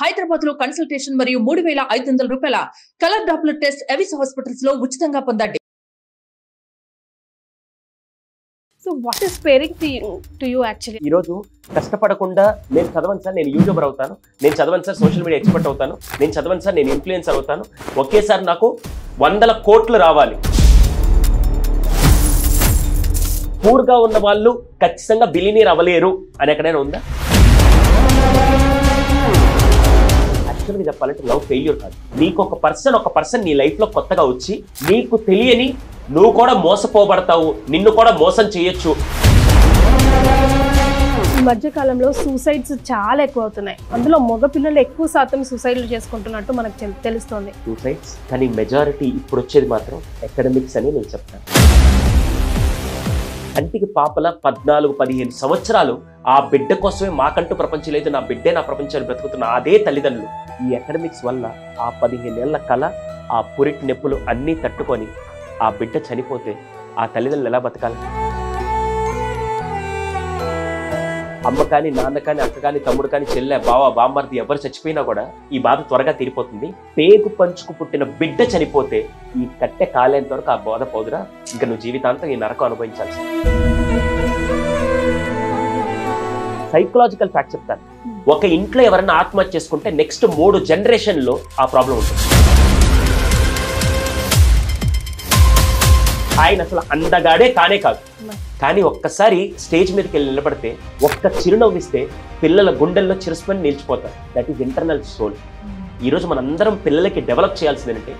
హైదరాబాద్ లో కన్సల్టేషన్ మరియు మూడు వేల ఐదు వందల రూపాయల colour Doppler test Avis hospitals లో ఉచితంగా పొందండి so what is parenting to you actually ఈరోజు కష్టపడకుండా నేను చదవను సార్ నేను యూట్యూబర్ అవుతాను నేను చదవను సార్ సోషల్ మీడియా ఎక్స్పర్ట్ అవుతాను నేను చదవను సార్ నేను ఇన్ఫ్లుయెన్సర్ అవుతాను ఒకేసారి నాకు వందల కోట్లు రావాలి పూర్గా ఉన్న వాళ్ళు ఖచ్చితంగా బిలినీర్ అవ్వలేరు అని ఎక్కడైనా ఉందా యాక్చువల్గా చెప్పాలంటే లవ్ ఫెయిల్యూర్ కాదు నీకు ఒక పర్సన్ ఒక పర్సన్ నీ లైఫ్లో కొత్తగా వచ్చి నీకు తెలియని నువ్వు కూడా మోసపోబడతావు నిన్ను కూడా మోసం చేయొచ్చు ఈ మధ్య కాలంలో సూసైడ్స్ చాలా ఎక్కువ అవుతున్నాయి అందులో మగ పిల్లలు ఎక్కువ శాతం సూసైడ్లు చేసుకుంటున్నట్టు మనకు తెల్- తెలుస్తోంది సూసైడ్స్ కానీ మెజారిటీ ఇప్పుడు వచ్చేది మాత్రం అకాడమిక్స్ అని నేను చెప్తాను కంటికి పాపల పద్నాలుగు పదిహేను సంవత్సరాలు ఆ బిడ్డ కోసమే మాకంటూ ప్రపంచం లేదు నా బిడ్డే నా ప్రపంచాన్ని బ్రతుకుతున్న అదే తల్లిదండ్రులు ఈ అకాడమిక్స్ వల్ల ఆ పదిహేను ఏళ్ల కళ ఆ పురిటి నొప్పులు అన్నీ తట్టుకొని ఆ బిడ్డ చనిపోతే ఆ తల్లిదండ్రులు ఎలా బతకాలి అమ్మ కానీ నాన్న కానీ అక్క కానీ తమ్ముడు కానీ చెల్లె బావ బామ్మర్ది ఎవరు చచ్చిపోయినా కూడా ఈ బాధ త్వరగా తీరిపోతుంది పేగు పంచుకు పుట్టిన బిడ్డ చనిపోతే ఈ కట్టె కాలేంత వరకు ఆ బోధ పోదురా ఇంకా నువ్వు జీవితాంతం ఈ నరకం అనుభవించాల్సి సైకలాజికల్ ఫ్యాక్ట్ చెప్తాను ఒక ఇంట్లో ఎవరైనా ఆత్మహత్య చేసుకుంటే నెక్స్ట్ మూడు జనరేషన్ లో ఆ ప్రాబ్లం ఉంటుంది ఆయన అసలు అందగాడే కానే కాదు కానీ ఒక్కసారి స్టేజ్ మీదకి వెళ్ళి నిలబడితే ఒక్క చిరునవ్వు ఇస్తే పిల్లల గుండెల్లో చిరుస్మని నిలిచిపోతారు దట్ ఈస్ ఇంటర్నల్ సోల్ ఈరోజు మనందరం పిల్లలకి డెవలప్ చేయాల్సింది ఏంటంటే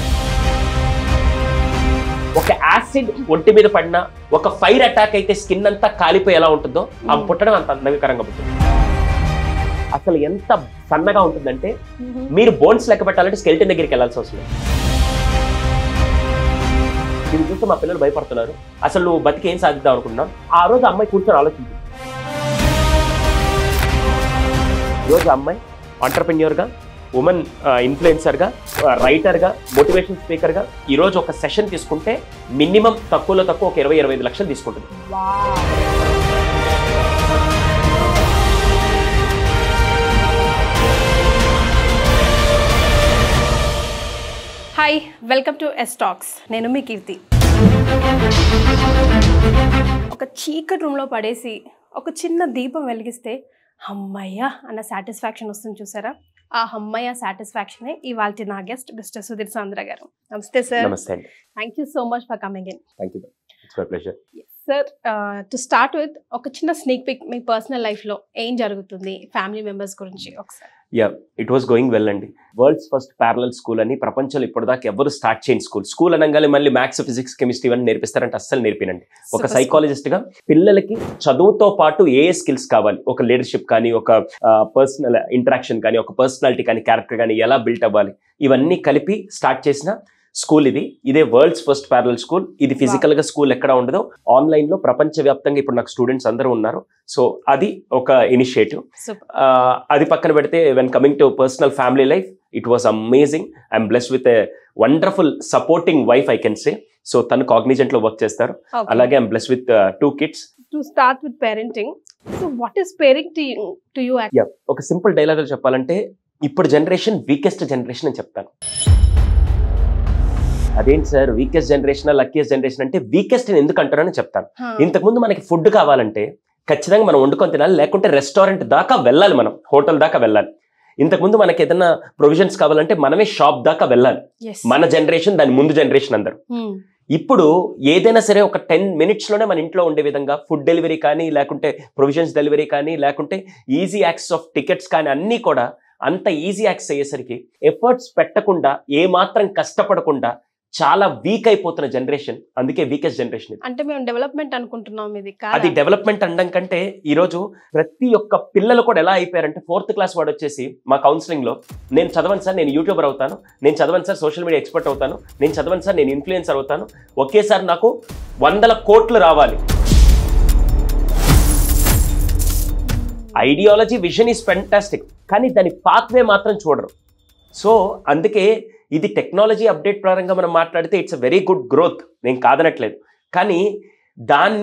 ఒక యాసిడ్ ఒంటి మీద పడినా ఒక ఫైర్ అటాక్ అయితే స్కిన్ అంతా కాలిపోయి ఎలా ఉంటుందో ఆ పుట్టడం అంత అందకరంగా పుట్టింది అసలు ఎంత సన్నగా ఉంటుందంటే మీరు బోన్స్ లెక్క పెట్టాలంటే స్కెల్టన్ దగ్గరికి వెళ్ళాల్సి అవసరం లేదు. దీన్ని చూస్తే మా పిల్లలు భయపడుతున్నారు అసలు నువ్వు బతికి ఏం సాధిద్దాం అనుకుంటున్నాం ఆ రోజు అమ్మాయి కూర్చొని ఆలోచించింది ఈరోజు అమ్మాయి ఆంటర్ప్రెన్యూర్గా ఉమెన్ ఇన్ఫ్లుయెన్సర్గా రైటర్గా మోటివేషన్ స్పీకర్గా ఈరోజు ఒక సెషన్ తీసుకుంటే మినిమం తక్కువలో తక్కువ ఒక ఇరవై ఇరవై ఐదు లక్షలు తీసుకుంటుంది hi welcome to S talks నేను మీ కీర్తి ఒక చీకటి రూమ్లో పడేసి ఒక చిన్న దీపం వెలిగిస్తే అమ్మయ్య అన్న సాటిస్ఫాక్షన్ వస్తుంది చూసారా ఆ అమ్మయ్య సాటిస్ఫాక్షనే ఇవాళ నా గెస్ట్ మిస్టర్ సుధీర్ సాంద్ర గారు నమస్తే సార్ నమస్తే అండి thank you so much for coming in thank you it's my pleasure sir to start with ఒక చిన్న స్నేక్ పిక్ మీ పర్సనల్ లైఫ్లో ఏం జరుగుతుంది ఫ్యామిలీ మెంబర్స్ గురించి ఒకసారి yeah it was going well అండి వరల్డ్స్ ఫస్ట్ ప్యారలల్ స్కూల్ అని ప్రపంచంలో ఇప్పటిదాకా ఎవరు స్టార్ట్ చేయని స్కూల్ స్కూల్ అనగానే మళ్ళీ మ్యాథ్స్ ఫిజిక్స్ కెమిస్ట్రీ ఇవన్నీ నేర్పిస్తారంటే అస్సలు నేర్పినండి ఒక Super సైకాలజిస్ట్ గా పిల్లలకి చదువుతో పాటు ఏ స్కిల్స్ కావాలి ఒక లీడర్షిప్ కానీ ఒక పర్సనల్ ఇంటరాక్షన్ కానీ ఒక పర్సనాలిటీ కానీ క్యారెక్టర్ కానీ ఎలా బిల్ట్ అవ్వాలి ఇవన్నీ కలిపి స్టార్ట్ చేసిన స్కూల్ ఇది ఇదే వరల్డ్స్ ఫస్ట్ ప్యారలల్ స్కూల్ ఇది ఫిజికల్ గా స్కూల్ ఎక్కడ ఉండదో ఆన్లైన్ లో ప్రపంచ వ్యాప్తంగా ఇప్పుడు నాకు స్టూడెంట్స్ అందరూ ఉన్నారు సో అది ఒక ఇనిషియేటివ్ సూపర్ ఆ, అది పక్కన పెడితే when coming to personal family life it was amazing I'm bless with a wonderful supporting wife I can say so తను కాగ్నిజెంట్ లో వర్క్ చేస్తారు అలాగే I'm bless with two kids to start with parenting so what is parenting to you yeah ఒక simple dialogue చెప్పాలంటే ఇప్పుడు generation weakest generation అని చెప్తాను అదేంటి sir weakest generation luckiest generation అంటే వీకెస్ట్ అని ఎందుకు అంటారని చెప్తాను ఇంతకుముందు మనకి ఫుడ్ కావాలంటే ఖచ్చితంగా మనం వండుకొని తినాలి లేకుంటే రెస్టారెంట్ దాకా వెళ్ళాలి మనం హోటల్ దాకా వెళ్ళాలి ఇంతకుముందు మనకి ఏదైనా ప్రొవిజన్స్ కావాలంటే మనమే షాప్ దాకా వెళ్ళాలి మన జనరేషన్ దాని ముందు జనరేషన్ అందరు ఇప్పుడు ఏదైనా సరే ఒక టెన్ మినిట్స్లోనే మన ఇంట్లో ఉండే విధంగా ఫుడ్ డెలివరీ కానీ లేకుంటే ప్రొవిజన్స్ డెలివరీ కానీ లేకుంటే ఈజీ యాక్సెస్ ఆఫ్ టికెట్స్ కానీ అన్నీ కూడా అంత ఈజీ యాక్సెస్ అయ్యేసరికి ఎఫర్ట్స్ పెట్టకుండా ఏ మాత్రం కష్టపడకుండా చాలా వీక్ అయిపోతున్న జనరేషన్ అందుకే వీకెస్ట్ జనరేషన్ ఇది అంటే మేము డెవలప్మెంట్ అనుకుంటున్నాం ఇది అది కాదు డెవలప్మెంట్ అనడం కంటే ఈరోజు ప్రతి ఒక్క పిల్లలు కూడా ఎలా అయిపోయారంటే ఫోర్త్ క్లాస్ వాడు వచ్చేసి మా కౌన్సిలింగ్ లో నేను చదవను సార్ నేను యూట్యూబర్ అవుతాను నేను చదవను సార్ సోషల్ మీడియా ఎక్స్పర్ట్ అవుతాను నేను చదవను సార్ నేను ఇన్ఫ్లుయెన్సర్ అవుతాను ఒకేసారి నాకు వందల కోట్లు రావాలి ఐడియాలజీ విజన్ ఈస్ ఫెంటాస్టిక్ కానీ దాని పాత్వే మాత్రం చూడరు సో అందుకే ఇది టెక్నాలజీ అప్డేట్ పరంగా మనం మాట్లాడితే it's a very good growth నేను కాదనట్లేదు కానీ దాన్ని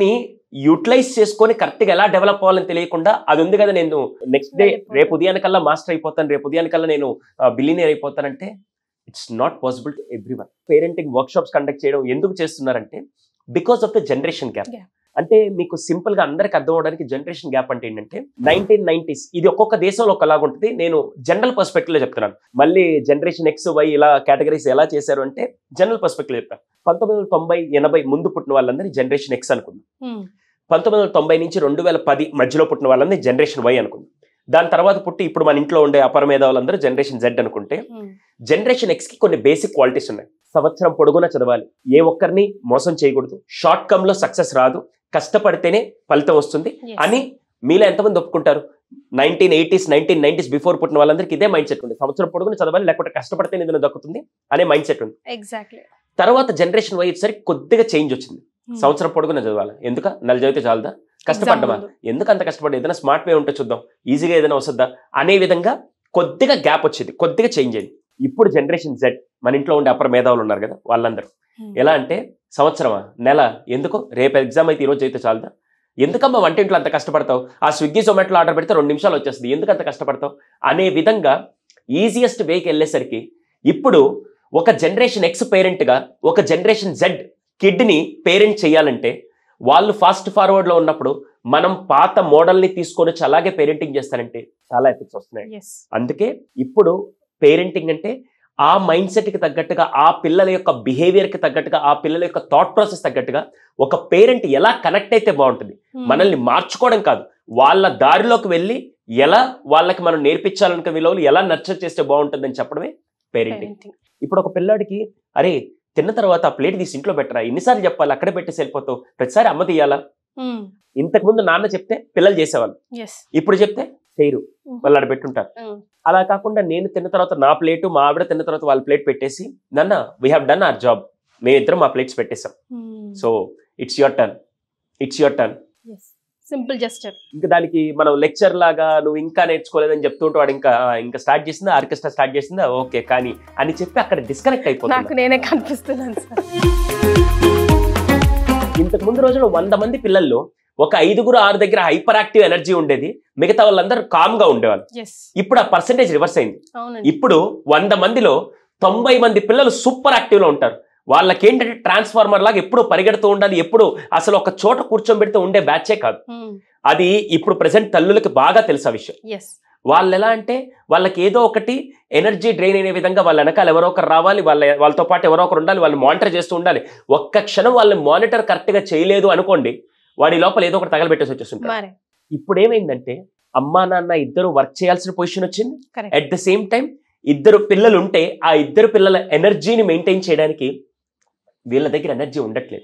యూటిలైజ్ చేసుకొని కరెక్ట్ గా ఎలా డెవలప్ అవ్వాలని తెలియకుండా అది ఉంది కదా నేను నెక్స్ట్ డే వెళ్ళిపోతాను. రేపు ఉదయానికల్లా మాస్టర్ అయిపోతాను రేపు ఉదయానికల్లా నేను బిలీనియర్ అయిపోతానంటే it's not possible to everyone parenting workshops conduct చేయడం ఎందుకు చేస్తున్నారంటే because of the generation gap Yeah. అంటే మీకు సింపుల్ గా అందరికి అర్థం అవడానికి జనరేషన్ గ్యాప్ అంటే ఏంటంటే నైన్టీన్ నైన్టీస్ ఇది ఒక్కొక్క దేశంలో ఒకలాగా ఉంటుంది నేను జనరల్ పర్స్పెక్టివ్ లో చెప్తున్నాను మళ్ళీ జనరేషన్ ఎక్స్ వై ఇలా కేటగిరీస్ ఎలా చేశారు అంటే జనరల్ పర్స్పెక్టివ్ చెప్తాను పంతొమ్మిది వందల తొంభై ఎనభై ముందు పుట్టిన వాళ్ళందరినీ జనరేషన్ ఎక్స్ అనుకుందాం ఉమ్, పంతొమ్మిది వందల తొంభై నుంచి రెండు వేల పది మధ్యలో పుట్టిన వాళ్ళని జనరేషన్ వై అనుకుందాం దాని తర్వాత పుట్టి ఇప్పుడు మన ఇంట్లో ఉండే అపర మేధావులందరూ జనరేషన్ జెడ్ అనుకుంటే ఉమ్, జనరేషన్ ఎక్స్ కి కొన్ని బేసిక్ క్వాలిటీస్ ఉన్నాయి సంవత్సరం పొడుగునా చదవాలి ఏ ఒక్కరిని మోసం చేయకూడదు షార్ట్ కమ్ లో సక్సెస్ రాదు కష్టపడితేనే ఫలితం వస్తుంది yes. అని మీలో ఎంతమంది ఒప్పుకుంటారు nineteen eighties nineteen nineties before పుట్టిన వాళ్ళందరికీ ఇదే మైండ్ సెట్ ఉంది సంవత్సరం పొడుగున చదవాలి లేకపోతే కష్టపడితే నిధులు దక్కుతుంది అనే మైండ్ సెట్ ఉంది ఎగ్జాక్ట్లీ తర్వాత జనరేషన్ వై వచ్చేసరికి కొద్దిగా చేంజ్ వచ్చింది సంవత్సరం పొడుగున చదవాలి ఎందుక నెల చదివితే చాలదా కష్టపడ్డమా ముందు. ఎందుకు అంత కష్టపడి ఏదైనా స్మార్ట్ వే ఉంటే చూద్దాం ఈజీగా ఏదైనా వస్తుందా అనే విధంగా కొద్దిగా గ్యాప్ వచ్చింది కొద్దిగా చేంజ్ అయింది ఇప్పుడు జనరేషన్ జెడ్ మన ఇంట్లో ఉండే అపర మేధావులు ఉన్నారు కదా వాళ్ళందరూ ఎలా అంటే సంవత్సరమా నెల ఎందుకు రేపు ఎగ్జామ్ అయితే ఈరోజు అయితే చాలదా ఎందుకమ్మా వంటింట్లో అంత కష్టపడతావు ఆ స్విగ్గీ జొమాటోలో ఆర్డర్ పెడితే రెండు నిమిషాలు వచ్చేస్తుంది ఎందుకు అంత కష్టపడతావు అనే విధంగా ఈజియెస్ట్ వేకి వెళ్ళేసరికి ఇప్పుడు ఒక జనరేషన్ ఎక్స్ పేరెంట్గా ఒక జనరేషన్ జెడ్ కిడ్ని పేరెంట్ చేయాలంటే వాళ్ళు ఫాస్ట్ ఫార్వర్డ్లో ఉన్నప్పుడు మనం పాత మోడల్ని తీసుకొని వచ్చి అలాగే పేరెంటింగ్ చేస్తారంటే చాలా ఎఫెక్ట్స్ వస్తున్నాయి ఎస్ అందుకే ఇప్పుడు పేరెంటింగ్ అంటే ఆ మైండ్ సెట్కి తగ్గట్టుగా ఆ పిల్లల యొక్క బిహేవియర్కి తగ్గట్టుగా ఆ పిల్లల యొక్క థాట్ ప్రాసెస్ తగ్గట్టుగా ఒక పేరెంట్ ఎలా కనెక్ట్ అయితే బాగుంటుంది మనల్ని మార్చుకోవడం కాదు వాళ్ళ దారిలోకి వెళ్ళి ఎలా వాళ్ళకి మనం నేర్పించాలనుకున్న విలువలు ఎలా నర్చర్ చేస్తే బాగుంటుందని చెప్పడమే పేరెంటింగ్ పేరెంటింగ్ ఇప్పుడు ఒక పిల్లాడికి అరే తిన్న తర్వాత ఆ ప్లేట్ తీసి ఇంట్లో పెట్టరా ఎన్నిసార్లు చెప్పాలి అక్కడే పెట్టేసి వెళ్ళిపోతావు ప్రతిసారి అమ్మ తీయాలా ఇంతకుముందు నాన్న చెప్తే పిల్లలు చేసేవాళ్ళు ఎస్ ఇప్పుడు చెప్తే చేయరు వాళ్ళు ఆడ పెట్టుంటారు అలా కాకుండా నేను తిన్న తర్వాత నా ప్లేటు మా ఆవిడ తిన్న తర్వాత వాళ్ళ ప్లేట్ పెట్టేసి నన్న we have done our job మేమిద్దరం మా ప్లేట్స్ పెట్టేసాం so it's your turn it's your turn yes simple జస్టర్ ఇంకా దానికి మనం లెక్చర్ లాగా నువ్వు ఇంకా నేర్చుకోలేదని చెప్తుంటే వాడు ఇంకా "ఆ, ఇంకా స్టార్ట్ చేసిందా ఆర్కెస్ట్రా స్టార్ట్ చేసిందా ఓకే కానీ అని చెప్పి అక్కడ డిస్కనెక్ట్ నాకు అయిపోతుంది నేనే కనిపిస్తున్నాను సార్ ఇంతకు ముందు రోజుల్లో వంద మంది పిల్లల్లో ఒక ఐదుగురు ఆరు దగ్గర హైపర్ యాక్టివ్ ఎనర్జీ ఉండేది మిగతా వాళ్ళందరూ కామ్ గా ఉండేవాళ్ళు ఎస్ ఇప్పుడు ఆ పర్సంటేజ్ రివర్స్ అయింది అవునండి ఇప్పుడు వంద మందిలో తొంభై మంది పిల్లలు సూపర్ యాక్టివ్ లో ఉంటారు వాళ్ళకి ఏంటంటే ట్రాన్స్ఫార్మర్ లాగా ఎప్పుడు పరిగెడుతూ ఉండాలి ఎప్పుడు అసలు ఒక చోట కూర్చోబెడితే ఉండే బ్యాచే కాదు అది ఇప్పుడు ప్రెసెంట్ తల్లులకి బాగా తెలుసు ఆ విషయం ఎస్ వాళ్ళు ఎలా అంటే వాళ్ళకి ఏదో ఒకటి ఎనర్జీ డ్రైన్ అయిన విధంగా వాళ్ళ వెనకాల ఎవరో ఒకరు రావాలి వాళ్ళ వాళ్ళతో పాటు ఎవరో ఒకరు ఉండాలి వాళ్ళు మానిటర్ చేస్తూ ఉండాలి ఒక్క క్షణం వాళ్ళని మానిటర్ కరెక్ట్గా చేయలేదు అనుకోండి వాడి లోపల ఏదో ఒకటి తగలబెట్టేసి వచ్చేస్తుంటారు మరి ఇప్పుడు ఏమైందంటే అమ్మా నాన్న ఇద్దరు వర్క్ చేయాల్సిన పొజిషన్ వచ్చింది correct at the same time ఇద్దరు పిల్లలు ఉంటే ఆ ఇద్దరు పిల్లల ఎనర్జీని మెయింటైన్ చేయడానికి వీళ్ళ దగ్గర ఎనర్జీ ఉండట్లేదు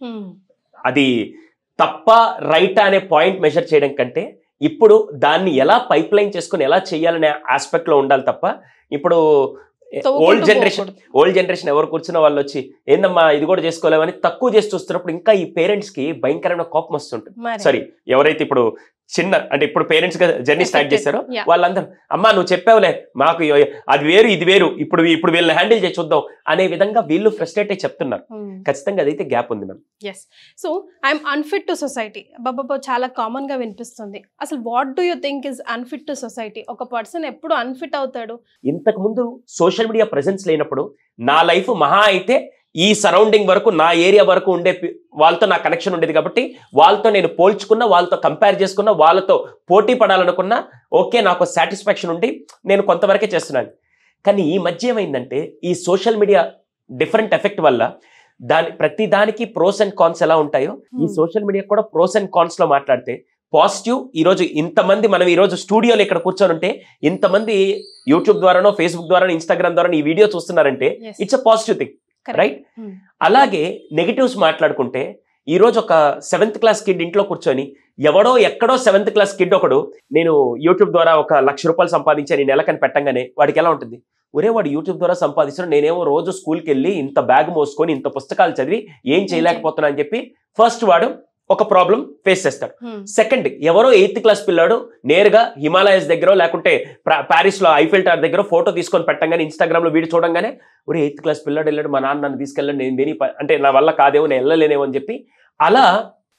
అది తప్ప రైట్ అనే పాయింట్ మెజర్ చేయడం కంటే ఇప్పుడు దాన్ని ఎలా పైప్ లైన్ చేసుకుని ఎలా చేయాలనే ఆస్పెక్ట్ లో ఉండాలి తప్ప ఇప్పుడు ఓల్డ్ జనరేషన్ ఓల్డ్ జనరేషన్ ఎవరు కూర్చున్న వాళ్ళు వచ్చి ఏందమ్మా ఇది కూడా చేసుకోలేమని తక్కువ చేసి చూస్తున్నప్పుడు ఇంకా ఈ పేరెంట్స్ కి భయంకరమైన కోపం వస్తుంటుంది సారీ ఎవరైతే ఇప్పుడు చిన్న అంటే ఇప్పుడు పేరెంట్స్ గా జర్నీ స్టార్ట్ Affected. చేశారో Yeah. వాళ్ళందరూ అమ్మా నువ్వు చెప్పావులే మాకు ఇ- అది వేరు ఇది వేరు ఇప్పుడు ఇప్పుడు వీళ్ళని హ్యాండిల్ చేసి చూద్దాం అనే విధంగా వీళ్ళు ఫ్రస్ట్రేట్ అయి చెప్తున్నారు ఖచ్చితంగా అదైతే గ్యాప్ ఉంది ma'am yes so I'm unfit to society బాబా చాలా కామన్ గా వినిపిస్తుంది అసలు what do you think is unfit to society ఒక పర్సన్ ఎప్పుడు అన్ఫిట్ అవుతాడు ఇంతకు ముందు సోషల్ మీడియా ప్రెసెన్స్ లేనప్పుడు నా లైఫ్ మహా అయితే ఈ సరౌండింగ్ వరకు నా ఏరియా వరకు ఉండే పి- వాళ్ళతో నా కనెక్షన్ ఉండేది కాబట్టి వాళ్ళతో నేను పోల్చుకున్నా వాళ్ళతో కంపేర్ చేసుకున్నా వాళ్ళతో పోటీ పడాలనుకున్నా ఓకే నాకు సాటిస్ఫాక్షన్ ఉండి నేను కొంతవరకే చేస్తున్నాను కానీ ఈ మధ్య ఏమైందంటే ఈ సోషల్ మీడియా డిఫరెంట్ ఎఫెక్ట్ వల్ల దాని ప్రతి దానికి ప్రోస్ అండ్ కాన్స్ ఎలా ఉంటాయో ఈ Hmm. సోషల్ మీడియా కూడా ప్రోస్ అండ్ కాన్స్ లో మాట్లాడితే పాజిటివ్ ఈ రోజు ఇంతమంది మనం ఈ రోజు స్టూడియోలో ఇక్కడ కూర్చొని ఉంటే ఇంతమంది యూట్యూబ్ ద్వారానో ఫేస్బుక్ ద్వారానో ఇన్స్టాగ్రామ్ ద్వారా ఈ వీడియో చూస్తున్నారంటే Yes. It's a positive thing Correct. Right Hmm. అలాగే నెగిటివ్స్ మాట్లాడుకుంటే ఈ రోజు ఒక సెవెంత్ క్లాస్ కిడ్ ఇంట్లో కూర్చొని ఎవడో ఎక్కడో సెవెంత్ క్లాస్ కిడ్ ఒకడు నేను యూట్యూబ్ ద్వారా ఒక లక్ష రూపాయలు సంపాదించాను ఈ నెలకని పెట్టంగానే వాడికి ఎలా ఉంటుంది ఒరే వాడు యూట్యూబ్ ద్వారా సంపాదిస్తున్నాడు నేనేమో రోజు స్కూల్కి వెళ్ళి ఇంత బ్యాగ్ మోసుకొని ఇంత పుస్తకాలు చదివి ఏం చేయలేకపోతున్నా అని చెప్పి ఫస్ట్ వాడు ఒక ప్రాబ్లం ఫేస్ చేస్తాడు Hmm. సెకండ్ ఎవరో ఎయిత్ క్లాస్ పిల్లాడు నేరుగా హిమాలయస్ దగ్గర లేకుంటే ప్రా- ప్యారిస్ లో ఐఫిల్ టవర్ దగ్గర ఫోటో తీసుకొని పెట్టంగానే ఇన్స్టాగ్రామ్ లో వీడియో చూడంగానే ఒరే ఎయిత్ క్లాస్ పిల్లాడు వెళ్ళాడు మా నాన్న నన్ను తీసుకెళ్ళండి నేను దేని ప- అంటే నా వల్ల కాదేమో నేను వెళ్ళలేనేమో అని చెప్పి అలా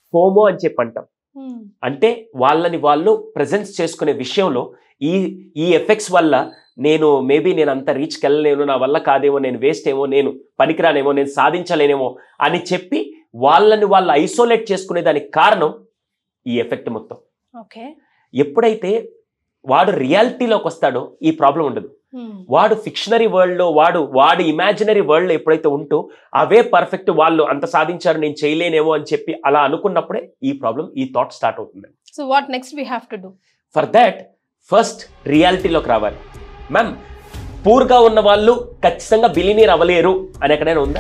ఫోమో అని చెప్పి అంటాం అంటే వాళ్ళని వాళ్ళు ప్రజెన్స్ చేసుకునే విషయంలో ఈ ఈ ఎఫెక్ట్స్ వల్ల నేను మేబీ నేను అంత రీచ్కి వెళ్ళలేను నా వల్ల కాదేమో నేను వేస్ట్ ఏమో నేను పనికిరానేమో నేను సాధించలేనేమో అని చెప్పి వాళ్ళని వాళ్ళు ఐసోలేట్ చేసుకునే దానికి కారణం ఈ ఎఫెక్ట్ మొత్తం ఓకే ఎప్పుడైతే వాడు రియాలిటీలోకి వస్తాడో ఈ ప్రాబ్లం ఉండదు వాడు ఫిక్షనరీ వరల్డ్లో వాడు వాడు ఇమాజినరీ వరల్డ్లో ఎప్పుడైతే ఉంటూ అవే పర్ఫెక్ట్ వాళ్ళు అంత సాధించారు నేను చేయలేనేమో అని చెప్పి అలా అనుకున్నప్పుడే ఈ ప్రాబ్లం ఈ థాట్ స్టార్ట్ అవుతుంది so what next we have to do for that first రియాలిటీలోకి రావాలి మ్యామ్ పూర్గా ఉన్న వాళ్ళు ఖచ్చితంగా బిలినీర్ అవ్వలేరు అని ఎక్కడైనా ఉందా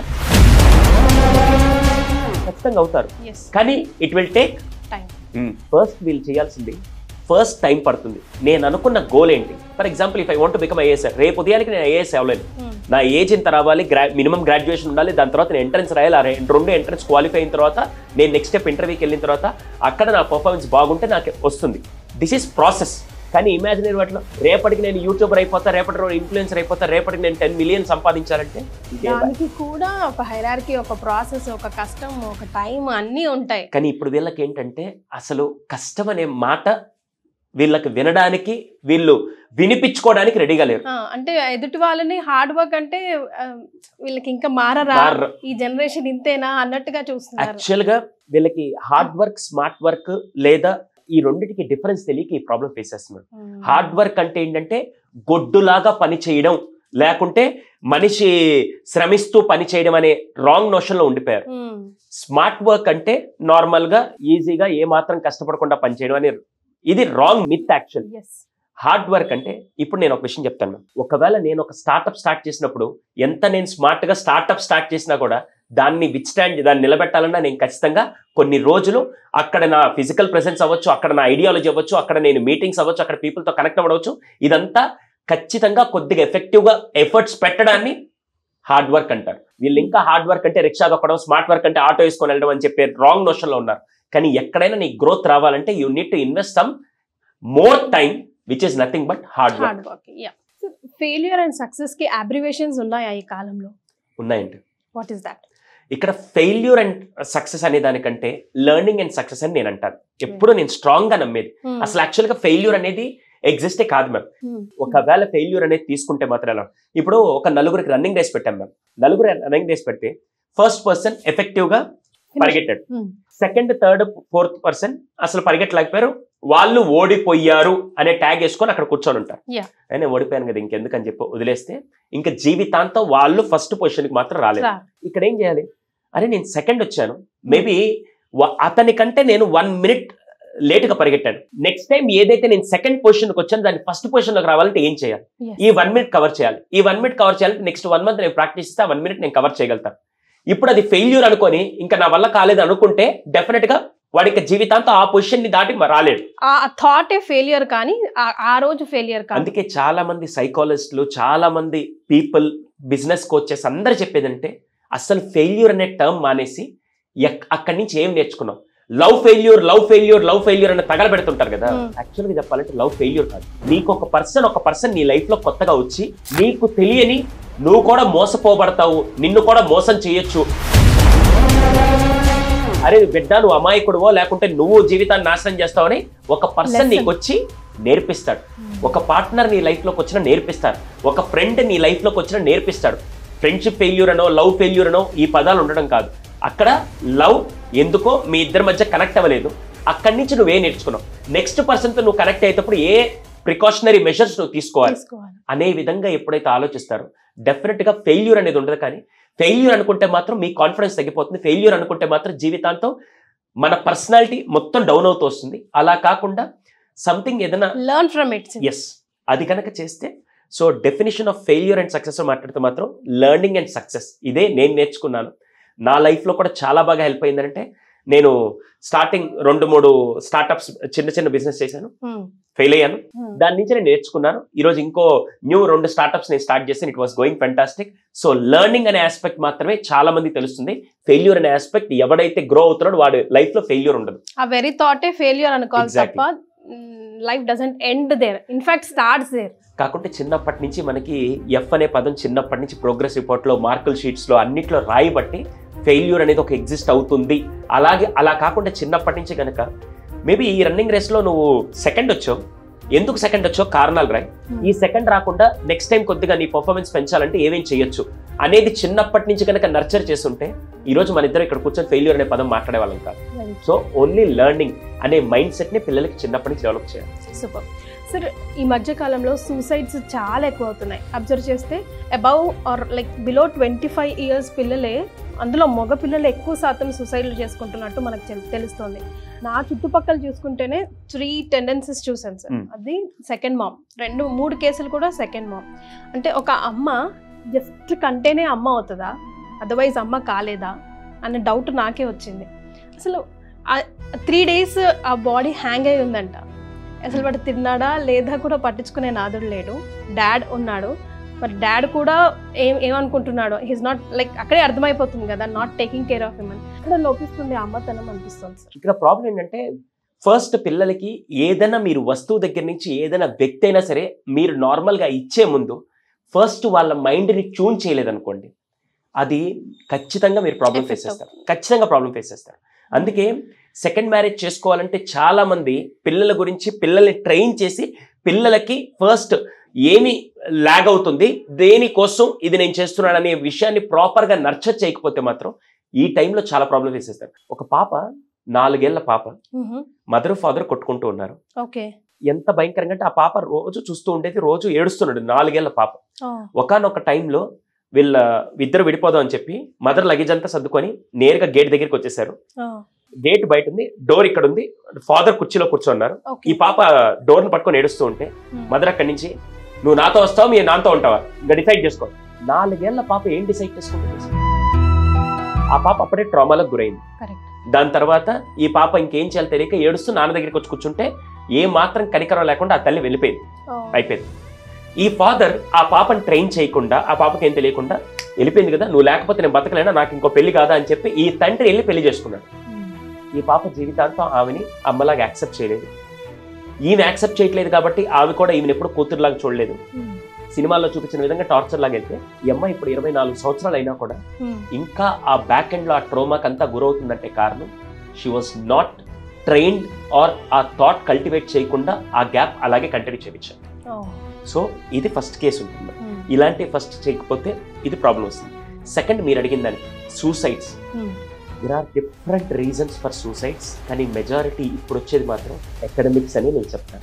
ఖచ్చితంగా అవుతారు ఎస్ కానీ it will take time first వీళ్ళు చేయాల్సింది ఫస్ట్ టైం పడుతుంది నేను అనుకున్న గోల్ ఏంటి for example if I want become IAS రేపు ఉదయానికి నేను ఐఏఎస్ అవ్వలేను నా ఏజ్ ఇంత రావాలి గ్రా మినిమం గ్రాడ్యుయేషన్ ఉండాలి దాని తర్వాత నేను ఎంట్రన్స్ రాయాలి ఆ రె- రెండు ఎంట్రన్స్ క్వాలిఫై అయిన తర్వాత నేను నెక్స్ట్ స్టెప్ ఇంటర్వ్యూకి వెళ్ళిన తర్వాత అక్కడ నా పర్ఫార్మెన్స్ బాగుంటే నాకు వస్తుంది దిస్ ఈస్ ప్రాసెస్ కానీ ఇమాజినరీ వాటిలో రేపటికి నేను యూట్యూబర్ అయిపోతా రేపటి రోజు ఇన్ఫ్లుయెన్సర్ అయిపోతా రేపటికి నేను టెన్ మిలియన్ సంపాదించాలంటే ఇంకేం రాదు. దానికి కూడా ఒక హైరార్కీ ఒక ప్రాసెస్ ఒక కష్టం ఒక టైం అన్నీ ఉంటాయి కానీ ఇప్పుడు వీళ్ళకి ఏంటంటే అసలు కష్టం అనే మాట వీళ్ళకి వినడానికి వీళ్ళు వినిపించుకోవడానికి రెడీగా లేరు ఆ, అంటే ఎదుటి వాళ్ళని హార్డ్ వర్క్ అంటే ఆ, వీళ్ళకి ఇంకా మారరా మారరు. ఈ జనరేషన్ ఇంతేనా అన్నట్టుగా చూస్తున్నారు యాక్చువల్ గా వీళ్ళకి హార్డ్ వర్క్ స్మార్ట్ వర్క్ లేదా ఈ రెండింటికి డిఫరెన్స్ తెలియక ఈ ప్రాబ్లం ఫేస్ చేస్తున్నారు Hmm. హార్డ్ వర్క్ అంటే ఏంటంటే గొడ్డులాగా పని చేయడం లేకుంటే మనిషి శ్రమిస్తూ పని చేయడం అనే రాంగ్ నోషన్ లో ఉండిపోయారు Hmm. స్మార్ట్ వర్క్ అంటే నార్మల్ గా ఈజీగా ఏ మాత్రం కష్టపడకుండా పని చేయడం అని ఇది wrong myth actual Yes. Hard work అంటే ఇప్పుడు నేను ఒక విషయం చెప్తాను మ్యామ్. ఒకవేళ నేను ఒక స్టార్ట్అప్ స్టార్ట్ చేసినప్పుడు ఎంత నేను స్మార్ట్ గా స్టార్ట్అప్ స్టార్ట్ చేసినా కూడా దాన్ని విత్ స్టాండ్ దాన్ని నిలబెట్టాలన్నా నేను ఖచ్చితంగా కొన్ని రోజులు అక్కడ నా ఫిజికల్ ప్రెసెన్స్ అవ్వచ్చు అక్కడ నా ఐడియాలజీ అవ్వచ్చు అక్కడ నేను మీటింగ్స్ అవ్వచ్చు అక్కడ పీపుల్తో కనెక్ట్ అవ్వచ్చు ఇదంతా ఖచ్చితంగా కొద్దిగా ఎఫెక్టివ్ గా ఎఫర్ట్స్ పెట్టడాన్ని హార్డ్ వర్క్ అంటారు వీళ్ళు ఇంకా హార్డ్ వర్క్ అంటే రిక్షా దొక్కడం స్మార్ట్ వర్క్ అంటే ఆటో వేసుకొని వెళ్ళడం అని చెప్పే రాంగ్ నోషన్ లో ఉన్నారు కానీ ఎక్కడైనా నీ గ్రోత్ రావాలంటే you need to invest some more time which is nothing but hard work hard work yeah failure and success కి అబ్రివేషన్స్ ఉన్నాయా ఈ కాలంలో ఉన్నాయండి వాట్ ఈస్ దాట్ ఇక్కడ ఫెయిల్యూర్ అండ్ సక్సెస్ అనే దానికంటే లెర్నింగ్ అండ్ సక్సెస్ అని నేను అంటాను ఎప్పుడు నేను స్ట్రాంగ్ గా నమ్మేది అసలు యాక్చువల్ గా ఫెయిల్యూర్ అనేది ఎగ్జిస్టే కాదు మ్యామ్ ఒకవేళ ఫెయిల్యూర్ అనేది తీసుకుంటే మాత్రం ఎలా ఇప్పుడు ఒక నలుగురికి రన్నింగ్ రేస్ పెట్టాం మ్యామ్ నలుగురు రన్నింగ్ రేస్ పెడితే ఫస్ట్ పర్సన్ ఎఫెక్టివ్ గా పరిగెట్టాడు సెకండ్ థర్డ్ ఫోర్త్ పర్సన్ అసలు పరిగెట్టలేకపోయారు వాళ్ళు ఓడిపోయారు అనే ట్యాగ్ వేసుకొని అక్కడ కూర్చొని ఉంటారు Yeah. నేను ఓడిపోయాను కదా ఇంకెందుకని చెప్పి వదిలేస్తే ఇంకా జీవితాంతం వాళ్ళు ఫస్ట్ పొజిషన్కి మాత్రం రాలేదు ఇక్కడ ఏం చేయాలి అరే నేను సెకండ్ వచ్చాను మేబీ అతని కంటే నేను వన్ మినిట్ లేట్గా పరిగెట్టాను నెక్స్ట్ టైం ఏదైతే నేను సెకండ్ పొజిషన్కి వచ్చాను దాన్ని ఫస్ట్ పొజిషన్లోకి రావాలంటే ఏం చేయాలి ఈ వన్ మినిట్ కవర్ చేయాలి ఈ వన్ మినిట్ కవర్ చేయాలంటే నెక్స్ట్ వన్ మంత్ నేను ప్రాక్టీస్ ఇస్తే వన్ మినిట్ నేను కవర్ చేయగలుగుతాను ఇప్పుడు అది ఫెయిల్యూర్ అనుకొని ఇంకా నా వల్ల కాలేదు అనుకుంటే డెఫినెట్ గా వాడి ఇంకా జీవితాంతం ఆ పొజిషన్ ని దాటి మ- రాలేడు ఆ థాట్ ఏ ఫెయిలియర్ కానీ ఆ- ఆ రోజు ఫెయిలియర్ కాదు అందుకే చాలా మంది సైకాలజిస్టులు చాలా మంది పీపుల్ బిజినెస్ కోచెస్ అందరు చెప్పేదంటే అసలు ఫెయిల్యూర్ అనే టర్మ్ మానేసి ఎక్- అక్కడి నుంచి ఏం నేర్చుకున్నాం love failure love failure love failure అని తగలబెడుతుంటారు కదా Hmm. యాక్చువల్గా చెప్పాలంటే లవ్ ఫెయిల్యూర్ కాదు నీకు ఒక పర్సన్ ఒక పర్సన్ నీ లైఫ్ లో కొత్తగా వచ్చి నీకు తెలియని నువ్వు కూడా మోసపోబడతావు నిన్ను కూడా మోసం చేయొచ్చు అరే బిడ్డ నువ్వు అమాయకుడువో లేకుంటే నువ్వు జీవితాన్ని నాశనం చేస్తావని ఒక పర్సన్ Lesson. నీకు వచ్చి నేర్పిస్తాడు ఒక పార్ట్నర్ నీ లైఫ్ లోకి వచ్చిన నేర్పిస్తారు ఒక ఫ్రెండ్ నీ లైఫ్ లోకి వచ్చిన నేర్పిస్తాడు ఫ్రెండ్షిప్ ఫెయిల్యూర్ అనో లవ్ ఫెయిల్యూర్ అనో ఈ పదాలు ఉండడం కాదు అక్కడ లవ్ ఎందుకో మీ ఇద్దరి మధ్య కనెక్ట్ అవ్వలేదు అక్కడి నుంచి నువ్వే నేర్చుకున్నావు నెక్స్ట్ పర్సన్తో నువ్వు కనెక్ట్ అయ్యేటప్పుడు ఏ ప్రికాషనరీ మెషర్స్ నువ్వు తీసుకోవాలి తీసుకోవాలి అనే విధంగా ఎప్పుడైతే ఆలోచిస్తారో డెఫినెట్గా ఫెయిల్యూర్ అనేది ఉండదు కానీ ఫెయిల్యూర్ అనుకుంటే మాత్రం మీ కాన్ఫిడెన్స్ తగ్గిపోతుంది ఫెయిల్యూర్ అనుకుంటే మాత్రం జీవితాంతం మన పర్సనాలిటీ మొత్తం డౌన్ అవుతూ వస్తుంది అలా కాకుండా సంథింగ్ ఏదైనా లర్న్ ఫ్రమ్ ఇట్ ఎస్ అది కనుక చేస్తే so definition of failure and success మాట్లాడితే మాత్రం లెర్నింగ్ అండ్ సక్సెస్ ఇదే నేను నేర్చుకున్నాను నా లైఫ్లో కూడా చాలా బాగా హెల్ప్ అయిందంటే నేను స్టార్టింగ్ రెండు మూడు స్టార్టప్స్ చిన్న చిన్న బిజినెస్ చేశాను ఫెయిల్ అయ్యాను దాని నుంచి నేను నేర్చుకున్నాను ఈరోజు ఇంకో న్యూ రెండు స్టార్టప్స్ నేను స్టార్ట్ చేశాను it was going fantastic so learning అనే ఆస్పెక్ట్ మాత్రమే చాలా మంది తెలుస్తుంది ఫెయిల్యూర్ అనే ఆస్పెక్ట్ ఎవడైతే గ్రో అవుతున్నాడో వాడు లైఫ్ లో ఫెయిల్యూర్ ఉండదు ఆ వెరీ థాటే ఫెయిలియర్ అనుకోవాలి Exactly. తప్ప life doesn't end there in fact starts there కాకుంటే చిన్నప్పటి నుంచి మనకి ఎఫ్ అనే పదం చిన్నప్పటి నుంచి ప్రోగ్రెస్ రిపోర్ట్లో మార్కుల షీట్స్లో అన్నిట్లో రాయబట్టి ఫెయిల్యూర్ అనేది ఒక ఎగ్జిస్ట్ అవుతుంది అలాగే అలా కాకుండా చిన్నప్పటి నుంచి కనుక మేబీ ఈ రన్నింగ్ రేస్లో నువ్వు సెకండ్ వచ్చావు ఎందుకు సెకండ్ వచ్చావు కారణాలు రాయి ఈ సెకండ్ రాకుండా నెక్స్ట్ టైం కొద్దిగా నీ పర్ఫార్మెన్స్ పెంచాలంటే ఏమేం చేయొచ్చు అనేది చిన్నప్పటి నుంచి కనుక నర్చర్ చేస్తుంటే ఈ రోజు మన ఇద్దరు ఇక్కడ కూర్చొని ఫెయిల్యూర్ అనే పదం మాట్లాడే వాళ్ళం కాదు సో ఓన్లీ లెర్నింగ్ అనే మైండ్ సెట్ ని పిల్లలకి చిన్నప్పటి నుంచి డెవలప్ చేయాలి సూపర్ సార్ ఈ మధ్య కాలంలో సూసైడ్స్ చాలా ఎక్కువ అవుతున్నాయి అబ్జర్వ్ చేస్తే above or like below twenty five years పిల్లలే అందులో మగ పిల్లలు ఎక్కువ శాతం సూసైడ్లు చేసుకుంటున్నట్టు మనకు తెలు- తెలుస్తుంది నా చుట్టుపక్కల చూసుకుంటేనే త్రీ టెండెన్సీస్ చూసాను సార్ Hmm. అది సెకండ్ మామ్ రెండు మూడు కేసులు కూడా సెకండ్ మామ్ అంటే ఒక అమ్మ జస్ట్ కంటేనే అమ్మ అవుతుందా అదర్వైజ్ అమ్మ కాలేదా అనే డౌట్ నాకే వచ్చింది అసలు త్రీ డేస్ ఆ బాడీ హ్యాంగ్ అయి ఉందంట అసలు వాడు తిన్నాడా లేదా కూడా పట్టించుకునే నాదుడు లేడు డాడ్ ఉన్నాడు మరి డాడ్ కూడా ఏం ఏమనుకుంటున్నాడు హీస్ నాట్ లైక్ అక్కడే అర్థమైపోతుంది కదా not taking care of human అక్కడ లోపిస్తుంది ఆ అమ్మతనం అనిపిస్తుంది సార్ ఇక్కడ ప్రాబ్లం ఏంటంటే ఫస్ట్ పిల్లలకి ఏదైనా మీరు వస్తువు దగ్గర నుంచి ఏదైనా వ్యక్తి అయినా సరే మీరు నార్మల్గా ఇచ్చే ముందు ఫస్ట్ వాళ్ళ మైండ్ని ట్యూన్ చేయలేదనుకోండి అది ఖచ్చితంగా మీరు ప్రాబ్లం ఫేస్ Effect చేస్తారు ఖచ్చితంగా ప్రాబ్లం ఫేస్ చేస్తారు అందుకే సెకండ్ మ్యారేజ్ చేసుకోవాలంటే చాలా మంది పిల్లల గురించి పిల్లల్ని ట్రైన్ చేసి పిల్లలకి ఫస్ట్ ఏమి లాగ్ అవుతుంది దేనికోసం ఇది నేను చేస్తున్నాను అనే విషయాన్ని ప్రాపర్గా నర్చర్ చేయకపోతే మాత్రం ఈ టైంలో చాలా ప్రాబ్లం ఫేస్ చేస్తారు ఒక పాప నాలుగేళ్ల పాప మదర్ ఫాదర్ కొట్టుకుంటూ ఉన్నారు ఓకే ఎంత భయంకరంగా అంటే ఆ పాప రోజు చూస్తూ ఉండేది రోజు ఏడుస్తున్నాడు నాలుగేళ్ల పాప ఒకనొక టైంలో వీళ్ళ ఇద్దరు విడిపోదాం అని చెప్పి మదర్ లగేజ్ అంతా సర్దుకొని నేరుగా గేట్ దగ్గరికి వచ్చేసారు గేట్ బయట ఉంది డోర్ ఇక్కడ ఉంది ఫాదర్ కుర్చీలో కూర్చోన్నారు ఈ ఓకే పాప డోర్ ని పట్టుకొని ఏడుస్తూ ఉంటే మదర్ అక్కడి నుంచి నువ్వు నాతో వస్తావు మీ నాతో ఉంటావా ఇంకా డిసైడ్ చేసుకో నాలుగేళ్ల పాప ఏం డిసైడ్ చేసుకుంటుంది ఆ పాప అప్పుడే ట్రామాలకు గురైంది కరెక్ట్ దాని తర్వాత ఈ పాప ఇంకేం చేయాలో తెలియక ఏడుస్తూ నాన్న దగ్గరికి వచ్చి కూర్చుంటే ఏ మాత్రం కనికరం లేకుండా ఆ తల్లి వెళ్ళిపోయింది అయిపోయింది ఈ ఫాదర్ ఆ పాపని ట్రైన్ చేయకుండా ఆ పాపకి ఏం తెలియకుండా వెళ్ళిపోయింది కదా నువ్వు లేకపోతే నేను బతకలేనా నాకు ఇంకో పెళ్లి కాదా అని చెప్పి ఈ తండ్రి వెళ్ళి పెళ్లి చేసుకున్నాడు ఈ పాప జీవితాంతం ఆమెని అమ్మలాగా యాక్సెప్ట్ చేయలేదు ఈమె యాక్సెప్ట్ చేయట్లేదు కాబట్టి ఆమె కూడా ఈమెను ఎప్పుడు కూతురులాగా చూడలేదు సినిమాల్లో చూపించిన విధంగా టార్చర్ లాగా వెళ్తే ఈ అమ్మాయి ఇప్పుడు ఇరవై నాలుగు సంవత్సరాలు అయినా కూడా ఇంకా ఆ బ్యాక్ ఎండ్ లో ఆ ట్రోమాకి అంతా గురవుతుందంటే కారణం she was not trained or ah thought cultivate చేయకుండా ఆ గ్యాప్ అలాగే కంటిన్యూ చేయించారు సో ఇది ఫస్ట్ కేసు ఉంటుంది ఇలాంటి ఫస్ట్ చేయకపోతే ఇది ప్రాబ్లం వస్తుంది సెకండ్ మీరు అడిగిన దాన్ని suicides there are different reasons for suicides కానీ మెజారిటీ ఇప్పుడు వచ్చేది మాత్రం అకాడమిక్స్ అని నేను చెప్తాను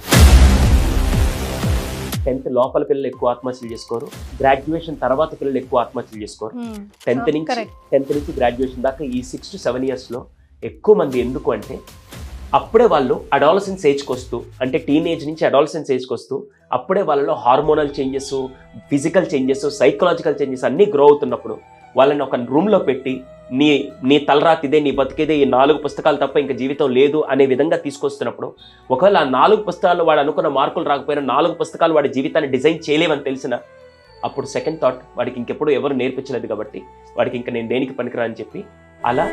టెన్త్ లోపల పిల్లలు ఎక్కువ ఆత్మహత్యలు చేసుకోరు గ్రాడ్యుయేషన్ తర్వాత పిల్లలు ఎక్కువ ఆత్మహత్యలు చేసుకోరు టెన్త్ నుంచి కరెక్ట్ టెన్త్ నుంచి గ్రాడ్యుయేషన్ దాకా ఈ సిక్స్ టు సెవెన్ ఇయర్స్లో ఎక్కువ మంది ఎందుకు అంటే అప్పుడే వాళ్ళు అడాలసెన్స్ ఏజ్కి వస్తూ అంటే టీనేజ్ నుంచి అడాలసెన్స్ ఏజ్కి వస్తూ అప్పుడే వాళ్ళలో hormonal changes physical changes psychological changes అన్నీ గ్రో అవుతున్నప్పుడు వాళ్ళని ఒక రూమ్లో పెట్టి నీ నీ తలరాతి ఇదే నీ బతికేదే ఈ నాలుగు పుస్తకాలు తప్ప ఇంకా జీవితం లేదు అనే విధంగా తీసుకొస్తున్నప్పుడు ఒకవేళ ఆ నాలుగు పుస్తకాల్లో వాడు అనుకున్న మార్కులు రాకపోయినా నాలుగు పుస్తకాలు వాడి జీవితాన్ని డిజైన్ చేయలేవని తెలిసిన అప్పుడు సెకండ్ థాట్ వాడికి ఇంకెప్పుడు ఎవరు నేర్పించలేదు కాబట్టి వాడికి ఇంకా నేను దేనికి పనికిరా అని చెప్పి అలా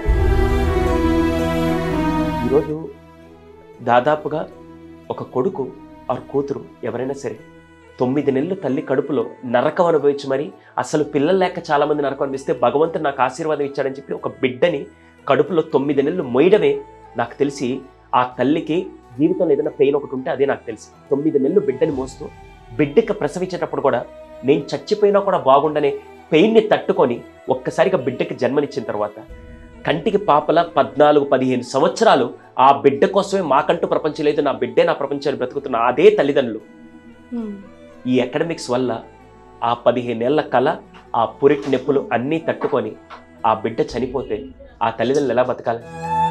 ఈరోజు దాదాపుగా ఒక కొడుకు ఆర్ కూతురు ఎవరైనా సరే తొమ్మిది నెలలు తల్లి కడుపులో నరకం అనుభవించి మరి అసలు పిల్లలు లేక చాలా మంది నరకం అనిపిస్తే భగవంతుడు నాకు ఆశీర్వాదం ఇచ్చాడని చెప్పి ఒక బిడ్డని కడుపులో తొమ్మిది నెలలు మొయ్యడమే నాకు తెలిసి ఆ తల్లికి జీవితంలో ఏదైనా పెయిన్ ఒకటి ఉంటే అదే నాకు తెలుసు తొమ్మిది నెలలు బిడ్డని మోస్తూ బిడ్డకి ప్రసవించేటప్పుడు కూడా నేను చచ్చిపోయినా కూడా బాగుండనే పెయిన్ని తట్టుకొని ఒక్కసారిగా బిడ్డకి జన్మనిచ్చిన తర్వాత కంటికి పాపల పద్నాలుగు పదిహేను సంవత్సరాలు ఆ బిడ్డ కోసమే మాకంటూ ప్రపంచం లేదు నా బిడ్డే నా ప్రపంచాన్ని బ్రతుకుతున్న అదే తల్లిదండ్రులు ఈ అకాడమిక్స్ వల్ల ఆ పదిహేనేళ్ల కళ ఆ పురిటి నొప్పులు అన్నీ తట్టుకొని ఆ బిడ్డ చనిపోతే ఆ తల్లిదండ్రులు ఎలా బతకాలి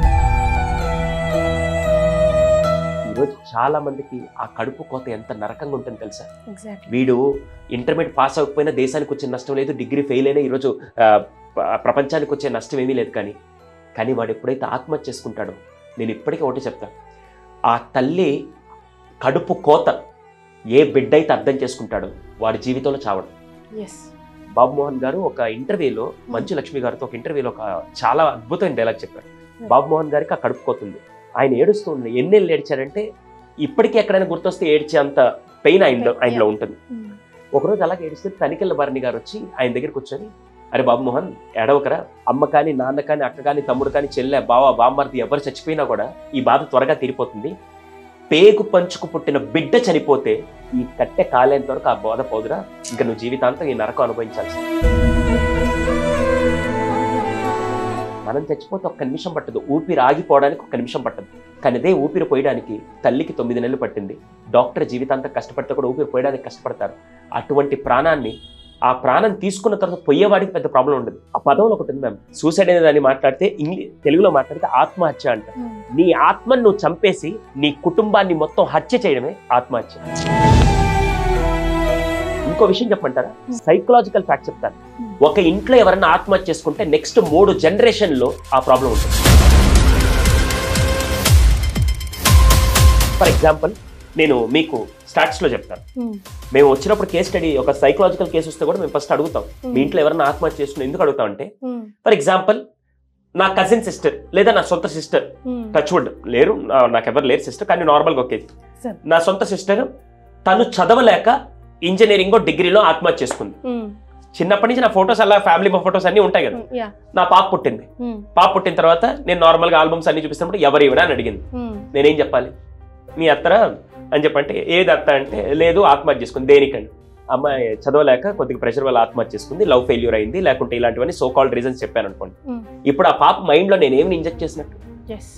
ఈరోజు చాలా మందికి ఆ కడుపు కోత ఎంత నరకంగా ఉంటుంది తెలుసా ఎగ్జాక్ట్లీ వీడు ఇంటర్మీడియట్ పాస్ అవ్వకపోయినా దేశానికి వచ్చే నష్టం లేదు డిగ్రీ ఫెయిల్ అయినా ఈరోజు ఆ, ప- ప్రపంచానికి వచ్చే నష్టం ఏమీ లేదు కానీ కానీ వాడు ఎప్పుడైతే ఆత్మహత్య చేసుకుంటాడో నేను ఇప్పటికీ ఒకటి చెప్తాను ఆ తల్లి కడుపు కోత ఏ బిడ్డ అయితే అర్థం చేసుకుంటాడో వాడి జీవితంలో చావడం ఎస్ బాబు మోహన్ గారు ఒక ఇంటర్వ్యూలో మంచు లక్ష్మి గారితో ఒక ఇంటర్వ్యూలో ఒక చాలా అద్భుతమైన డైలాగ్ చెప్పారు బాబు మోహన్ గారికి ఆ కడుపు కోతుంది ఆయన ఏడుస్తూ ఉంది ఎన్నేళ్ళు ఏడ్చారంటే ఇప్పటికీ ఎక్కడైనా గుర్తొస్తే ఏడ్చే అంత పెయిన్ ఆయనలో ఆయనలో ఉంటుంది ఒకరోజు అలాగే ఏడిస్తే తనికెళ్ళ భరణి గారు వచ్చి ఆయన దగ్గరికి వచ్చి అరే బాబు మోహన్ ఎడవకరా అమ్మ కానీ నాన్న కానీ అక్క కానీ తమ్ముడు కానీ చెల్లె బావ బామ్మర్ది ఎవరు చచ్చిపోయినా కూడా ఈ బాధ త్వరగా తీరిపోతుంది పేగు పంచుకు పుట్టిన బిడ్డ చనిపోతే ఈ కట్టె కాలేంత వరకు ఆ బోధ పోదురా ఇంకా నువ్వు జీవితాంతం ఈ నరకం అనుభవించాల్సి మనం చచ్చిపోతే ఒక్క నిమిషం పట్టదు ఊపిరి ఆగిపోవడానికి ఒక్క నిమిషం పట్టదు కానీ అదే ఊపిరి పోయడానికి తల్లికి తొమ్మిది నెలలు పట్టింది డాక్టర్ జీవితాంతం కష్టపడితే కూడా ఊపిరి పోయడానికి కష్టపడతారు అటువంటి ప్రాణాన్ని ఆ ప్రాణం తీసుకున్న తర్వాత పోయేవాడికి పెద్ద ప్రాబ్లం ఉండదు ఆ పదంలో ఒకటి ఉంది మ్యామ్ సూసైడ్ అనే దాన్ని మాట్లాడితే ఇంగ్లీష్ తెలుగులో మాట్లాడితే ఆత్మహత్య అంట నీ ఆత్మను నువ్వు చంపేసి నీ కుటుంబాన్ని మొత్తం హత్య చేయడమే ఆత్మహత్య ఇంకో విషయం చెప్పమంటారా సైకలాజికల్ ఫ్యాక్ట్ చెప్తాను ఒక ఇంట్లో ఎవరైనా ఆత్మహత్య చేసుకుంటే నెక్స్ట్ మూడు జనరేషన్ లో ఆ ప్రాబ్లం ఉంటుంది ఫర్ ఎగ్జాంపుల్ నేను మీకు స్టార్ట్స్ లో చెప్తాను మేము వచ్చినప్పుడు కేస్ స్టడీ ఒక సైకలాజికల్ కేసు వస్తే కూడా మేము ఫస్ట్ అడుగుతాం మీ ఇంట్లో ఎవరైనా ఆత్మహత్య చేసుకుని ఎందుకు అడుగుతాం అంటే ఫర్ ఎగ్జాంపుల్ నా కజిన్ సిస్టర్ లేదా నా సొంత సిస్టర్ టచ్ వుడ్ లేరు నా- నాకెవరు లేరు సిస్టర్ కానీ నార్మల్గా ఒకే Sir. నా సొంత సిస్టర్ తను చదవలేక ఇంజనీరింగ్ డిగ్రీలో ఆత్మహత్య చేసుకుంది చిన్నప్పటి నుంచి నా ఫొటోస్ అలా ఫ్యామిలీ ఫొటోస్ అన్ని ఉంటాయి కదా యా నా పాప పుట్టింది పాప పుట్టిన తర్వాత నేను నార్మల్గా ఆల్బమ్స్ అన్ని చూపిస్తున్నప్పుడు ఎవరు ఇవిడా అని అడిగింది నేనేం చెప్పాలి మీ అత్తరా అని చెప్పంటే ఏది అత్త అంటే లేదు ఆత్మహత్య చేసుకుంది దేనికండి అమ్మాయి చదవలేక కొద్దిగా ప్రెషర్ వల్ల ఆత్మహత్య చేసుకుంది లవ్ ఫెయిల్యూర్ అయింది లేకుంటే ఇలాంటివన్నీ సో కాల్డ్ రీజన్స్ చెప్పాను అనుకోండి Hmm. ఇప్పుడు ఆ పాప మైండ్ లో నేను ఏమి ఇంజెక్ట్ చేసినట్టు ఎస్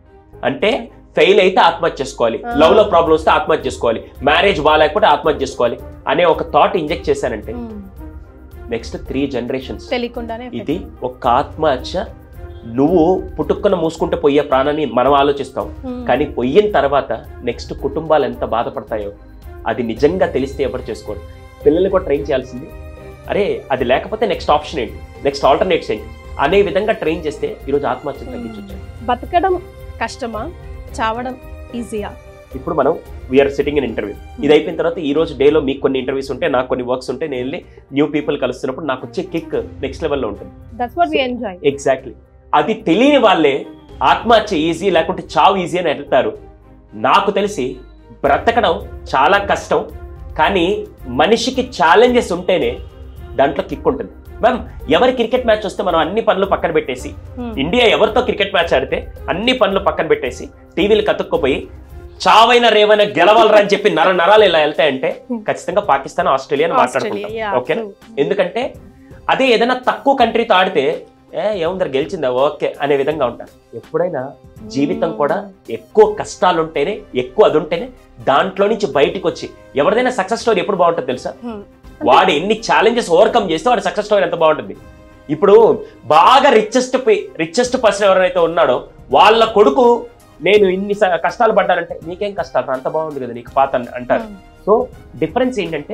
అంటే ఫెయిల్ అయితే ఆత్మహత్య చేసుకోవాలి Ah. లవ్ లో ప్రాబ్లం వస్తే ఆత్మహత్య చేసుకోవాలి మ్యారేజ్ బాగాలేకపోతే ఆత్మహత్య చేసుకోవాలి అనే ఒక థాట్ ఇంజెక్ట్ చేశానంటే నెక్స్ట్ త్రీ జనరేషన్స్ తెలియకుండానే ఇది ఒక ఆత్మహత్య నువ్వు పుట్టుక్కన మూసుకుంటే పోయే ప్రాణాన్ని మనం ఆలోచిస్తాం కానీ పోయిన తర్వాత నెక్స్ట్ కుటుంబాలు ఎంత బాధపడతాయో అది నిజంగా తెలిస్తే ఎవరు చేసుకోరు పిల్లల్ని కూడా ట్రైన్ చేయాల్సింది అరే అది లేకపోతే నెక్స్ట్ ఆప్షన్ ఏంటి నెక్స్ట్ ఆల్టర్నేట్స్ ఏంటి అనే విధంగా ట్రైన్ చేస్తే ఈరోజు ఆత్మహత్య తగ్గించవచ్చు బతకడం కష్టమా చావడం ఈజీయా ఇప్పుడు మనం వీఆర్ సిట్టింగ్ ఇన్ ఇంటర్వ్యూ ఇది అయిపోయిన తర్వాత ఈ రోజు డేలో మీకు కొన్ని ఇంటర్వ్యూస్ ఉంటే నాకు కొన్ని వర్క్స్ ఉంటే నేను వెళ్ళి న్యూ పీపుల్ కలుస్తున్నప్పుడు నాకు వచ్చే కిక్ నెక్స్ట్ లెవెల్లో ఉంటుంది that's what we enjoy exactly అది తెలియని వాళ్ళే ఆత్మహత్య ఈజీ లేకుంటే చావు ఈజీ అని వెళ్తారు నాకు తెలిసి బ్రతకడం చాలా కష్టం కానీ మనిషికి ఛాలెంజెస్ ఉంటేనే దాంట్లో కిక్ ఉంటుంది మ్యామ్ ఎవరి క్రికెట్ మ్యాచ్ వస్తే మనం అన్ని పనులు పక్కన పెట్టేసి ఇండియా ఎవరితో క్రికెట్ మ్యాచ్ ఆడితే అన్ని పనులు పక్కన పెట్టేసి టీవీలు కతుక్కుపోయి చావైన రేవైన గెలవాలరా అని చెప్పి నర నరాలు ఇలా వెళ్తాయంటే ఖచ్చితంగా పాకిస్తాన్ ఆస్ట్రేలియా అని మాట్లాడుకుంటాం ఓకేనా ఎందుకంటే అదే ఏదైనా తక్కువ కంట్రీతో ఆడితే ఏ ఏముందరు గెలిచిందా ఓకే అనే విధంగా ఉంటారు ఎప్పుడైనా జీవితం కూడా ఎక్కువ కష్టాలు ఉంటేనే ఎక్కువ అది ఉంటేనే దాంట్లో నుంచి బయటికి వచ్చి ఎవరిదైనా సక్సెస్ స్టోరీ ఎప్పుడు బాగుంటుంది తెలుసా వాడు ఎన్ని ఛాలెంజెస్ ఓవర్కమ్ చేస్తే వాడి సక్సెస్ స్టోరీ ఎంత బాగుంటుంది ఇప్పుడు బాగా రిచెస్ట్ రిచెస్ట్ పర్సన్ ఎవరైతే ఉన్నాడో వాళ్ళ కొడుకు నేను ఇన్ని స- కష్టాలు పడ్డానంటే నీకేం కష్టాలు రా, అంత బాగుంది కదా నీకు పాత అని అంటారు సో డిఫరెన్స్ ఏంటంటే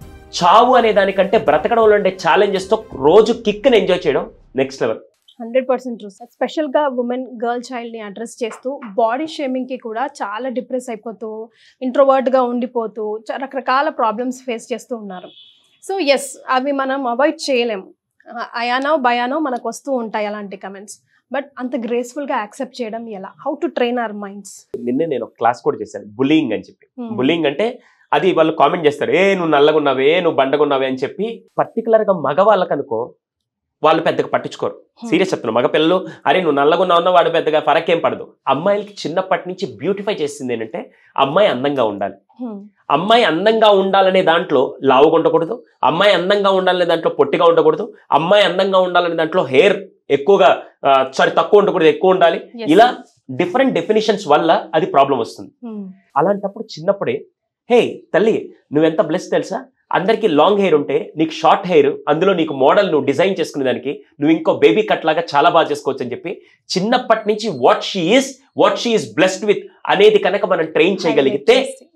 చావు అనే దానికంటే బ్రతకడంలో ఉండే challenges తో రోజు కిక్ని ఎంజాయ్ చేయడం next level hundred percent true special గా ఉమెన్ గర్ల్ చైల్డ్ ని అడ్రస్ చేస్తూ బాడీ షేమింగ్ కి కూడా చాలా డిప్రెస్ అయిపోతూ ఇంట్రోవర్ట్ గా ఉండిపోతూ చ- రకరకాల ప్రాబ్లమ్స్ ఫేస్ చేస్తూ ఉన్నారు సో ఎస్ అవి మనం అవాయిడ్ చేయలేం ఆ, అయానో భయానో మనకు వస్తూ ఉంటాయి అలాంటి కమెంట్స్ బట్ అంత గ్రేస్ఫుల్ గా యాక్సెప్ట్ చేయడం ఎలా how to train our minds నిన్నే నేను ఒక క్లాస్ కూడా చేశాను బులింగ్ అని చెప్పి బులింగ్ అంటే అది వాళ్ళు కామెంట్ చేస్తారు ఏ నువ్వు నల్లగున్నావే నువ్వు బండగున్నావే అని చెప్పి పర్టికులర్ గా మగవాళ్ళకు అనుకో వాళ్ళు పెద్దగా పట్టించుకోరు సీరియస్ చెప్తున్నా మగ పిల్లలు అరే నువ్వు నల్లగున్నా ఉన్నా వాడు పెద్దగా ఫరకేం పడదు అమ్మాయిలకి చిన్నప్పటి నుంచి బ్యూటిఫై చేసింది ఏంటంటే అమ్మాయి అందంగా ఉండాలి అమ్మాయి అందంగా ఉండాలనే దాంట్లో లావుగా ఉండకూడదు అమ్మాయి అందంగా ఉండాలనే దాంట్లో పొట్టిగా ఉండకూడదు అమ్మాయి అందంగా ఉండాలనే దాంట్లో హెయిర్ ఎక్కువగా సారీ తక్కువ ఉండకూడదు ఎక్కువ ఉండాలి ఇలా డిఫరెంట్ డెఫినేషన్స్ వల్ల అది ప్రాబ్లం వస్తుంది అలాంటప్పుడు చిన్నప్పుడే హే తల్లి నువ్వెంత బ్లెస్ తెలుసా అందరికీ లాంగ్ హెయిర్ ఉంటే నీకు షార్ట్ హెయిర్ అందులో నీకు మోడల్ నువ్వు డిజైన్ చేసుకునే దానికి నువ్వు ఇంకో బేబీ కట్ లాగా చాలా బాగా చేసుకోవచ్చు అని చెప్పి చిన్నప్పటి నుంచి what she is what she is blessed with అనేది కనుక మనం ట్రైన్ చేయగలిగితే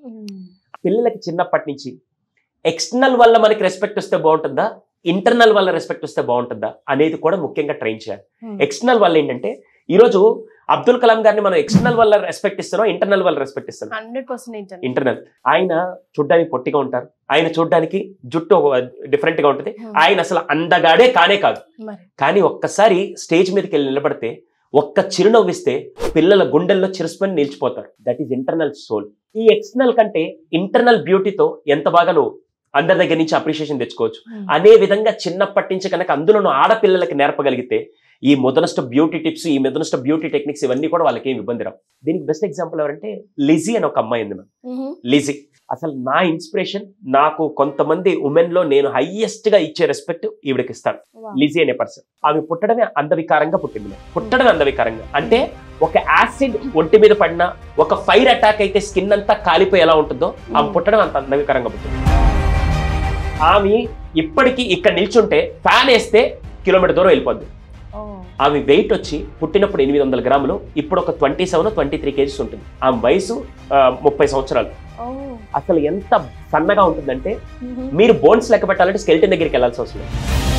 పిల్లలకి చిన్నప్పటి నుంచి ఎక్స్టర్నల్ వల్ల మనకి రెస్పెక్ట్ వస్తే బాగుంటుందా ఇంటర్నల్ వల్ల రెస్పెక్ట్ వస్తే బాగుంటుందా అనేది కూడా ముఖ్యంగా ట్రైన్ చేయాలి ఎక్స్టర్నల్ వల్ల ఏంటంటే ఈరోజు అబ్దుల్ కలాం గారిని మనం ఎక్స్టర్నల్ వల్ల రెస్పెక్ట్ ఇస్తున్నాం ఇంటర్నల్ వల్ల రెస్పెక్ట్ ఇస్తున్నాం హండ్రెడ్ పర్సెంట్ ఇంటర్నల్ ఆయన చూడ్డానికి పొట్టిగా ఉంటారు ఆయన చూడ్డానికి జుట్టు డిఫరెంట్ గా ఉంటుంది ఆయన అసలు అందగాడే కానే కాదు మరి కానీ ఒక్కసారి స్టేజ్ మీదకి వెళ్ళి నిలబడితే ఒక్క చిరునవ్విస్తే పిల్లల గుండెల్లో చిరుసుకొని నిలిచిపోతారు దట్ ఈస్ ఇంటర్నల్ సోల్ ఈ ఎక్స్టర్నల్ కంటే ఇంటర్నల్ బ్యూటీతో ఎంత బాగా నువ్వు అందరి దగ్గర నుంచి అప్రిషియేషన్ తెచ్చుకోవచ్చు Hmm. అనే విధంగా చిన్నప్పటి నుంచి కనుక అందులోనూ ఆడపిల్లలకి నేర్పగలిగితే ఈ మొదనస్ట్ బ్యూటీ టిప్స్ ఈ మొదనస్ట్ బ్యూటీ టెక్నిక్స్ ఇవన్నీ కూడా వాళ్ళకి ఏం ఇబ్బంది రావు దీనికి బెస్ట్ ఎగ్జాంపుల్ ఎవరంటే లిజీ అని ఒక అమ్మాయి ఉంది మ్యామ్ మ్మ్. లిజీ అసలు నా ఇన్స్పిరేషన్ నాకు కొంతమంది ఉమెన్ లో నేను హైయెస్ట్ గా ఇచ్చే రెస్పెక్ట్ ఈవిడకి ఇస్తాను Wow. లిజీ అనే పర్సన్ ఆమె పుట్టడమే అందవికారంగా పుట్టింది మ్యామ్. పుట్టడమే అందవికారంగా అంటే ఒక యాసిడ్ ఒంటి మీద పడిన ఒక ఫైర్ అటాక్ అయితే స్కిన్ అంతా కాలిపోయి ఎలా ఉంటుందో ఆమె Hmm. పుట్టడం అంత అందవికారంగా పుట్టింది ఆమె ఇప్పటికీ ఇక్కడ నిల్చుంటే ఫ్యాన్ వేస్తే కిలోమీటర్ దూరం వెళ్ళిపోద్ది Oh. ఆమె వెయిట్ వచ్చి పుట్టినప్పుడు ఎనిమిది వందల గ్రాములు ఇప్పుడు ఒక twenty seven twenty three kgs ఉంటుంది ఆమె వయసు ఆ, ముప్పై సంవత్సరాలు Oh. అసలు ఎంత సన్నగా ఉంటుందంటే మ్మ్. మీరు బోన్స్ లెక్క పెట్టాలంటే స్కెల్టన్ దగ్గరికి వెళ్ళాల్సి అవసరం లేదు.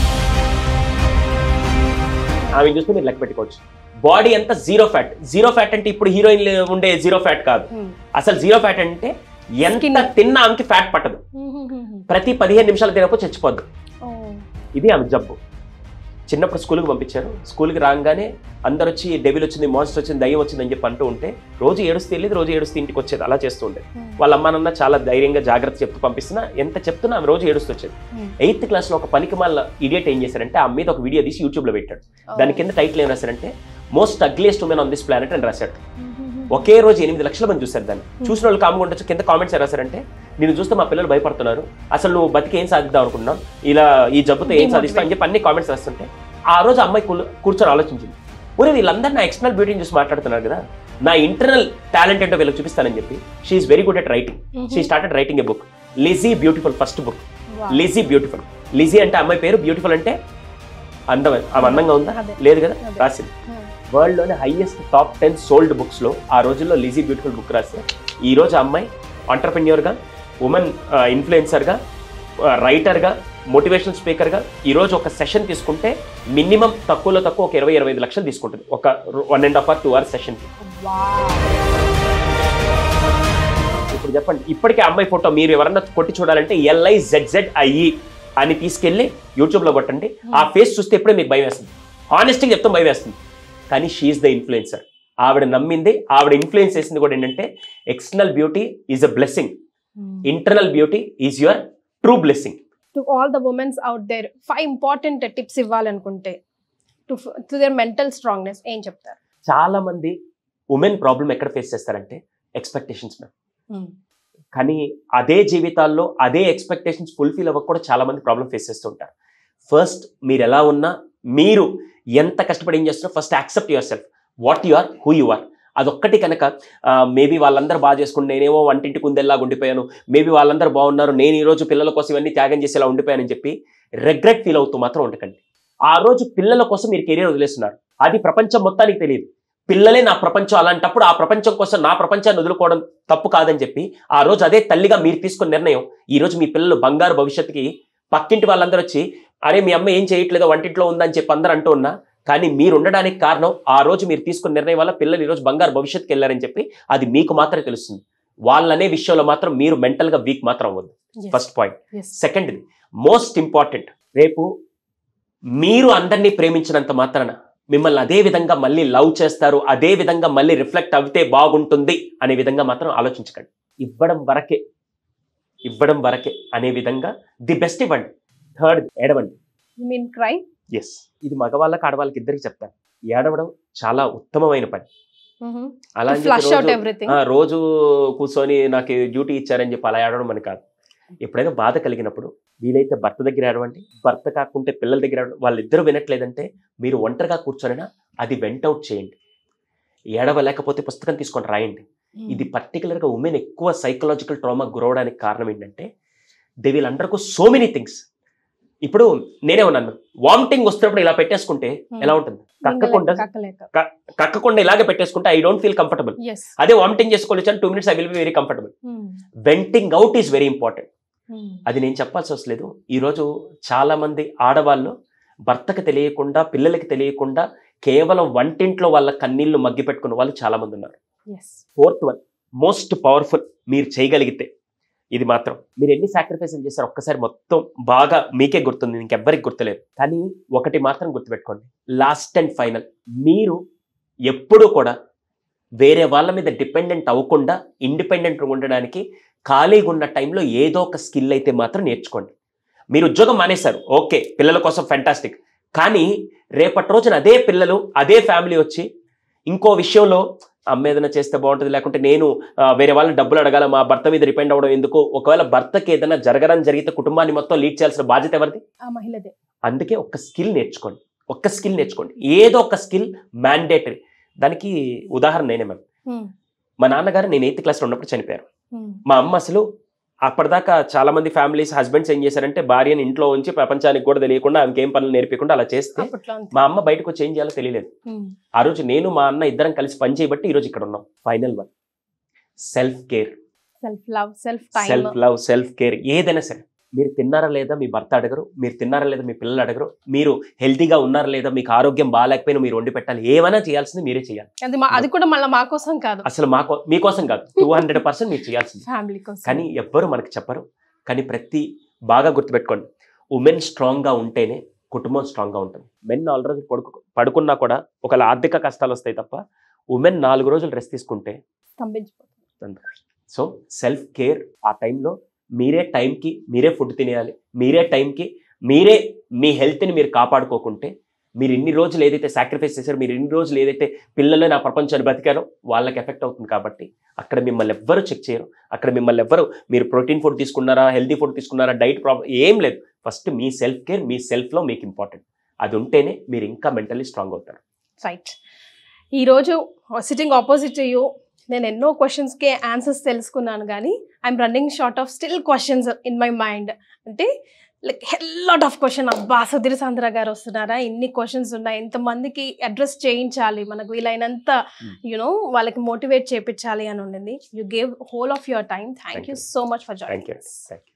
ఆమె చూస్తే మీరు లెక్క పెట్టుకోవచ్చు బాడీ అంతా జీరో ఫ్యాట్ జీరో ఫ్యాట్ అంటే ఇప్పుడు హీరోయిన్ ఉండే జీరో ఫ్యాట్ కాదు మ్మ్. అసలు జీరో ఫ్యాట్ అంటే ఎంత Skin. తిన్నా ఆమెకి ఫ్యాట్ పట్టదు మ్మ్. ప్రతి పదిహేను నిమిషాలు తినకపోతే చచ్చిపోద్దు Oh. ఇది ఆమె జబ్బు చిన్నప్పుడు స్కూల్కి పంపించారు స్కూల్కి రాగానే అందరు వచ్చి డెవిల్ వచ్చింది మాన్స్టర్ వచ్చింది దయ్యం వచ్చింది అని చెప్పి అంటూ ఉంటే రోజు ఏడుస్తూ వెళ్ళేది రోజు ఏడుస్తూ ఇంటికి వచ్చేది అలా చేస్తూ ఉండేది మ్మ్. వాళ్ళ అమ్మ నాన్న చాలా ధైర్యంగా జాగ్రత్త చెప్తూ పంపిస్తున్నా ఎంత చెప్తున్నా ఆమె రోజు ఏడుస్తూ వచ్చేది మ్మ్. ఎయిత్ క్లాస్లో ఒక పనికి మళ్ళీ ఇడియట్ ఏం చేశారంటే ఆ మీద ఒక వీడియో తీసి యూట్యూబ్లో పెట్టాడు Oh. దాని కింద టైటిల్ ఏం రాశారంటే most ugliest women on this planet అని రాశాడు మ్మ్. ఒకే రోజు ఎనిమిది లక్షల మంది చూశారు దాన్ని చూసిన వాళ్ళు కామ్గా ఉండొచ్చు కింద కామెంట్స్ రాశారంటే నేను చూస్తే మా పిల్లలు భయపడుతున్నారు అసలు నువ్వు బతికి ఏం సాధిద్దాం అనుకున్నావు ఇలా ఈ జబ్బుతో ఏం సాధిస్తావు అని చెప్పి అన్ని కామెంట్స్ రాస్తుంటే ఆ రోజు అమ్మాయి కూల్- కూర్చొని ఆలోచించింది ఒరే వీళ్ళందరూ నా ఎక్స్టర్నల్ బ్యూటీని చూసి మాట్లాడుతున్నారు కదా నా ఇంటర్నల్ టాలెంట్ ఏంటో వీళ్ళకి చూపిస్తానని చెప్పి she is very good at writing hmm. She started writing a book Lizzie beautiful first book Wow. Lizzie beautiful Lizzie అంటే అమ్మాయి పేరు బ్యూటిఫుల్ అంటే అందమే ఆమె అందంగా ఉందా అదే. లేదు కదా అదే. రాసింది మ్మ్. వరల్డ్ లోనే highest top ten sold books లో ఆ రోజుల్లో లిజీ బ్యూటిఫుల్ బుక్ రాస్తే ఈ రోజు ఆ అమ్మాయి entrepreneur గా ఉమెన్ ఇన్ఫ్లుయెన్సర్ గా రైటర్ గా మోటివేషనల్ స్పీకర్ గా ఈ రోజు ఒక సెషన్ తీసుకుంటే మినిమం తక్కువలో తక్కువ ఒక ఇరవై ఇరవై ఐదు లక్షలు తీసుకుంటుంది ఒక one and half hour two hours session Wow. ఇప్పుడు చెప్పండి ఇప్పటికే ఆ అమ్మాయి ఫోటో మీరు ఎవరన్నా కొట్టి చూడాలంటే ఎల్ఐ జెడ్ ఐఈ అని తీసుకెళ్ళి యూట్యూబ్లో కొట్టండి ఆ ఫేస్ చూస్తే ఇప్పుడే మీకు భయం వేస్తుంది హానెస్ట్గా చెప్తాం భయం వేస్తుంది కానీ షీఈస్ ద ఇన్ఫ్లుయెన్సర్ ఆవిడ నమ్మింది ఆవిడ ఇన్ఫ్లుయెన్స్ చేసింది కూడా ఏంటంటే external beauty is a blessing Mm. Internal beauty is your true blessing to all the womens out there five important tips ఇవ్వాలనుకుంటే to to there mental strongness ఏం చెప్తారు చాలా మంది ఉమెన్ ప్రాబ్లం ఎక్కడ ఫేస్ చేస్తారంటే ఎక్స్పెక్టేషన్స్ మ్యామ్ కానీ అదే జీవితాల్లో అదే ఎక్స్పెక్టేషన్స్ ఫుల్ఫిల్ అవ్వక కూడా చాలా మంది ప్రాబ్లం ఫేస్ చేస్తూ ఉంటారు ఫస్ట్ మీరు ఎలా ఉన్నా మీరు ఎంత కష్టపడి ఏం చేస్తున్నారో first accept your yourself what you are who you అదొక్కటి కనుక మేబీ వాళ్ళందరూ బాగా చేసుకుని నేనేమో వంటింటి కుందెల్లాగా ఉండిపోయాను మేబీ వాళ్ళందరూ బాగున్నారు నేను ఈ రోజు పిల్లల కోసం ఇవన్నీ త్యాగం చేసేలా ఉండిపోయానని చెప్పి రిగ్రెట్ ఫీల్ అవుతూ మాత్రం ఉండకండి ఆ రోజు పిల్లల కోసం మీరు కెరీర్ వదిలేస్తున్నారు అది ప్రపంచం మొత్తానికి తెలియదు పిల్లలే నా ప్రపంచం అలాంటప్పుడు ఆ ప్రపంచం కోసం నా ప్రపంచాన్ని వదులుకోవడం తప్పు కాదని చెప్పి ఆ రోజు అదే తల్లిగా మీరు తీసుకున్న నిర్ణయం ఈ రోజు మీ పిల్లలు బంగారు భవిష్యత్తుకి పక్కింటి వాళ్ళందరూ వచ్చి అరే మీ అమ్మ ఏం చేయట్లేదో వంటింట్లో ఉందని చెప్పి అందరూ అంటూ ఉన్నా కానీ మీరు ఉండడానికి కారణం ఆ రోజు మీరు తీసుకున్న నిర్ణయం వల్ల పిల్లలు ఈ రోజు బంగారు భవిష్యత్తుకి వెళ్ళారని చెప్పి అది మీకు మాత్రమే తెలుస్తుంది వాళ్ళనే విషయంలో మాత్రం మీరు mental గా వీక్ మాత్రం అవ్వద్దు first point second most important రేపు మీరు అందరినీ ప్రేమించినంత మాత్రాన మిమ్మల్ని అదే విధంగా మళ్ళీ లవ్ చేస్తారు అదే విధంగా మళ్ళీ రిఫ్లెక్ట్ అవుతే బాగుంటుంది అనే విధంగా మాత్రం ఆలోచించకండి ఇవ్వడం వరకే ఇవ్వడం వరకే అనే విధంగా ది బెస్ట్ ఇవ్వండి థర్డ్ ఏడవండి యు మీన్ క్రై ఎస్ ఇది మగవాళ్ళకి ఆడవాళ్ళకి ఇద్దరికి చెప్తాను ఏడవడం చాలా ఉత్తమమైన పని అలా అని చెప్పి ఫ్లష్ అవుట్ రోజు- ఎవ్రీథింగ్ ఆ, రోజు కూర్చొని నాకు డ్యూటీ ఇచ్చారని చెప్పి అలా ఆడడం అని కాదు ఎప్పుడైనా బాధ కలిగినప్పుడు వీలైతే భర్త దగ్గర ఆడవండి భర్త కాకుంటే పిల్లల దగ్గర ఆడవండి వాళ్ళిద్దరూ వినట్లేదంటే మీరు ఒంటరిగా కూర్చొనినా అది వెంట్ అవుట్ చేయండి ఏడవలేకపోతే పుస్తకం తీసుకొని రాయండి ఇది పర్టికులర్గా ఉమెన్ ఎక్కువ సైకలాజికల్ ట్రామా గురవడానికి కారణం ఏంటంటే they will undergo so many things ఇప్పుడు నేనే ఉన్నాను వామిటింగ్ వస్తున్నప్పుడు ఇలా పెట్టేసుకుంటే ఎలా ఉంటుంది కక్కకుండా కక్కలేక కక్కకుండా ఇలాగే పెట్టేసుకుంటే I don't feel comfortable yes అదే వామిటింగ్ చేసుకోవచ్చు two minutes I will be very comfortable venting out is very important అది నేను చెప్పాల్సి అవసరం లేదు ఈరోజు చాలా మంది ఆడవాళ్ళు భర్తకు తెలియకుండా పిల్లలకి తెలియకుండా కేవలం వంటింట్లో వాళ్ళ కన్నీళ్లు మగ్గి పెట్టుకున్న వాళ్ళు చాలా మంది ఉన్నారు yes fourth one most powerful మీరు చేయగలిగితే ఇది మాత్రం మీరు ఎన్ని సాక్రిఫైస్లు చేశారు ఒక్కసారి మొత్తం బాగా మీకే గుర్తుంది ఇంకెవ్వరికి గుర్తులేదు కానీ ఒకటి మాత్రం గుర్తుపెట్టుకోండి లాస్ట్ అండ్ ఫైనల్ మీరు ఎప్పుడూ కూడా వేరే వాళ్ళ మీద డిపెండెంట్ అవ్వకుండా ఇండిపెండెంట్ ఉండడానికి ఖాళీగా ఉన్న టైంలో ఏదో ఒక స్కిల్ అయితే మాత్రం నేర్చుకోండి మీరు ఉద్యోగం మానేశారు ఓకే పిల్లల కోసం ఫెంటాస్టిక్ కానీ రేపటి రోజున అదే పిల్లలు అదే ఫ్యామిలీ వచ్చి ఇంకో విషయంలో అమ్మ ఏదైనా చేస్తే బాగుంటుంది లేకుంటే నేను ఆ, వేరే వాళ్ళని డబ్బులు అడగాల మా భర్త మీద డిపెండ్ అవ్వడం ఎందుకు ఒకవేళ భర్తకి ఏదైనా జరగడం జరిగితే కుటుంబాన్ని మొత్తం లీడ్ చేయాల్సిన బాధ్యత ఎవరిది ఆ మహిళదే అందుకే ఒక స్కిల్ నేర్చుకోండి ఒక్క స్కిల్ నేర్చుకోండి ఏదో ఒక స్కిల్ మ్యాండేటరీ దానికి ఉదాహరణ నేనే మ్యామ్ ఉమ్, మా నాన్నగారు నేను ఎయిత్ క్లాస్లో ఉన్నప్పుడు చనిపోయారు ఉమ్, మా అమ్మ అసలు అప్పటిదాకా చాలా మంది ఫ్యామిలీస్ హస్బెండ్స్ ఏం చేశారంటే భార్యని ఇంట్లో ఉంచి ప్రపంచానికి కూడా తెలియకుండా ఆమెకి ఏం పనులు నేర్పించకుండా అలా చేస్తే అప్పట్లో అంతే. మా అమ్మ బయటకు వచ్చి ఏం చేయాలో తెలియలేదు ఉమ్, ఆ రోజు నేను మా అన్న ఇద్దరం కలిసి పని చేయబట్టి ఈ రోజు ఇక్కడ ఉన్నాం final one self care self love self time self love self care ఏదైనా సరే మీరు తిన్నారా లేదా మీ భర్త అడగరు మీరు తిన్నారా లేదా మీ పిల్లలు అడగరు మీరు హెల్తీగా ఉన్నారా లేదా మీకు ఆరోగ్యం బాగాలేకపోయినా మీరు వండి పెట్టాలి ఏమైనా చేయాల్సింది మీరే చేయాలి అది మా- అది కూడా మళ్ళీ మా కోసం కాదు అసలు మా కో- మీకోసం కాదు టూ హండ్రెడ్ పర్సెంట్ మీరు చేయాల్సింది ఫ్యామిలీ కోసం కానీ ఎవ్వరు మనకి చెప్పరు కానీ ప్రతి బాగా గుర్తుపెట్టుకోండి ఉమెన్ స్ట్రాంగ్గా ఉంటేనే కుటుంబం స్ట్రాంగ్గా ఉంటుంది మెన్ నాలుగు రోజులు పడుకు పడుకున్నా కూడా ఒకవేళ ఆర్థిక కష్టాలు వస్తాయి తప్ప ఉమెన్ నాలుగు రోజులు రెస్ట్ తీసుకుంటే స్తంభించిపోతుంది సో సెల్ఫ్ కేర్ ఆ టైంలో మీరే టైంకి మీరే ఫుడ్ తినేయాలి మీరే టైంకి మీరే మీ హెల్త్ని మీరు కాపాడుకోకుంటే మీరు ఇన్ని రోజులు ఏదైతే సాక్రిఫైస్ చేశారో మీరు ఇన్ని రోజులు ఏదైతే పిల్లలు నా ప్రపంచాన్ని బతికారో వాళ్ళకి ఎఫెక్ట్ అవుతుంది కాబట్టి అక్కడ మిమ్మల్ని ఎవ్వరు చెక్ చేయరు అక్కడ మిమ్మల్ని ఎవ్వరు మీరు ప్రోటీన్ ఫుడ్ తీసుకున్నారా హెల్తీ ఫుడ్ తీసుకున్నారా డైట్ ప్రాబ్లం ఏం లేదు ఫస్ట్ మీ సెల్ఫ్ కేర్ మీ సెల్ఫ్లో మీకు ఇంపార్టెంట్ అది ఉంటేనే మీరు ఇంకా మెంటలీ స్ట్రాంగ్ అవుతారు రైట్ ఈరోజు సిట్టింగ్ ఆపోజిట్ యూ నేను ఎన్నో క్వశ్చన్స్కి ఆన్సర్స్ తెలుసుకున్నాను కానీ I'm running short of still questions in my mind అంటే లైక్ హెల్లాట్ ఆఫ్ క్వశ్చన్ అబ్బా సుధీర్ సాంద్ర గారు వస్తున్నారా ఎన్ని క్వశ్చన్స్ ఉన్నాయి ఎంతమందికి అడ్రస్ చేయించాలి మనకు వీలైనంత Hmm. యునో వాళ్ళకి మోటివేట్ చేయించాలి అని ఉండింది you gave whole of your time thank Thank you you. So much for thank you join thank you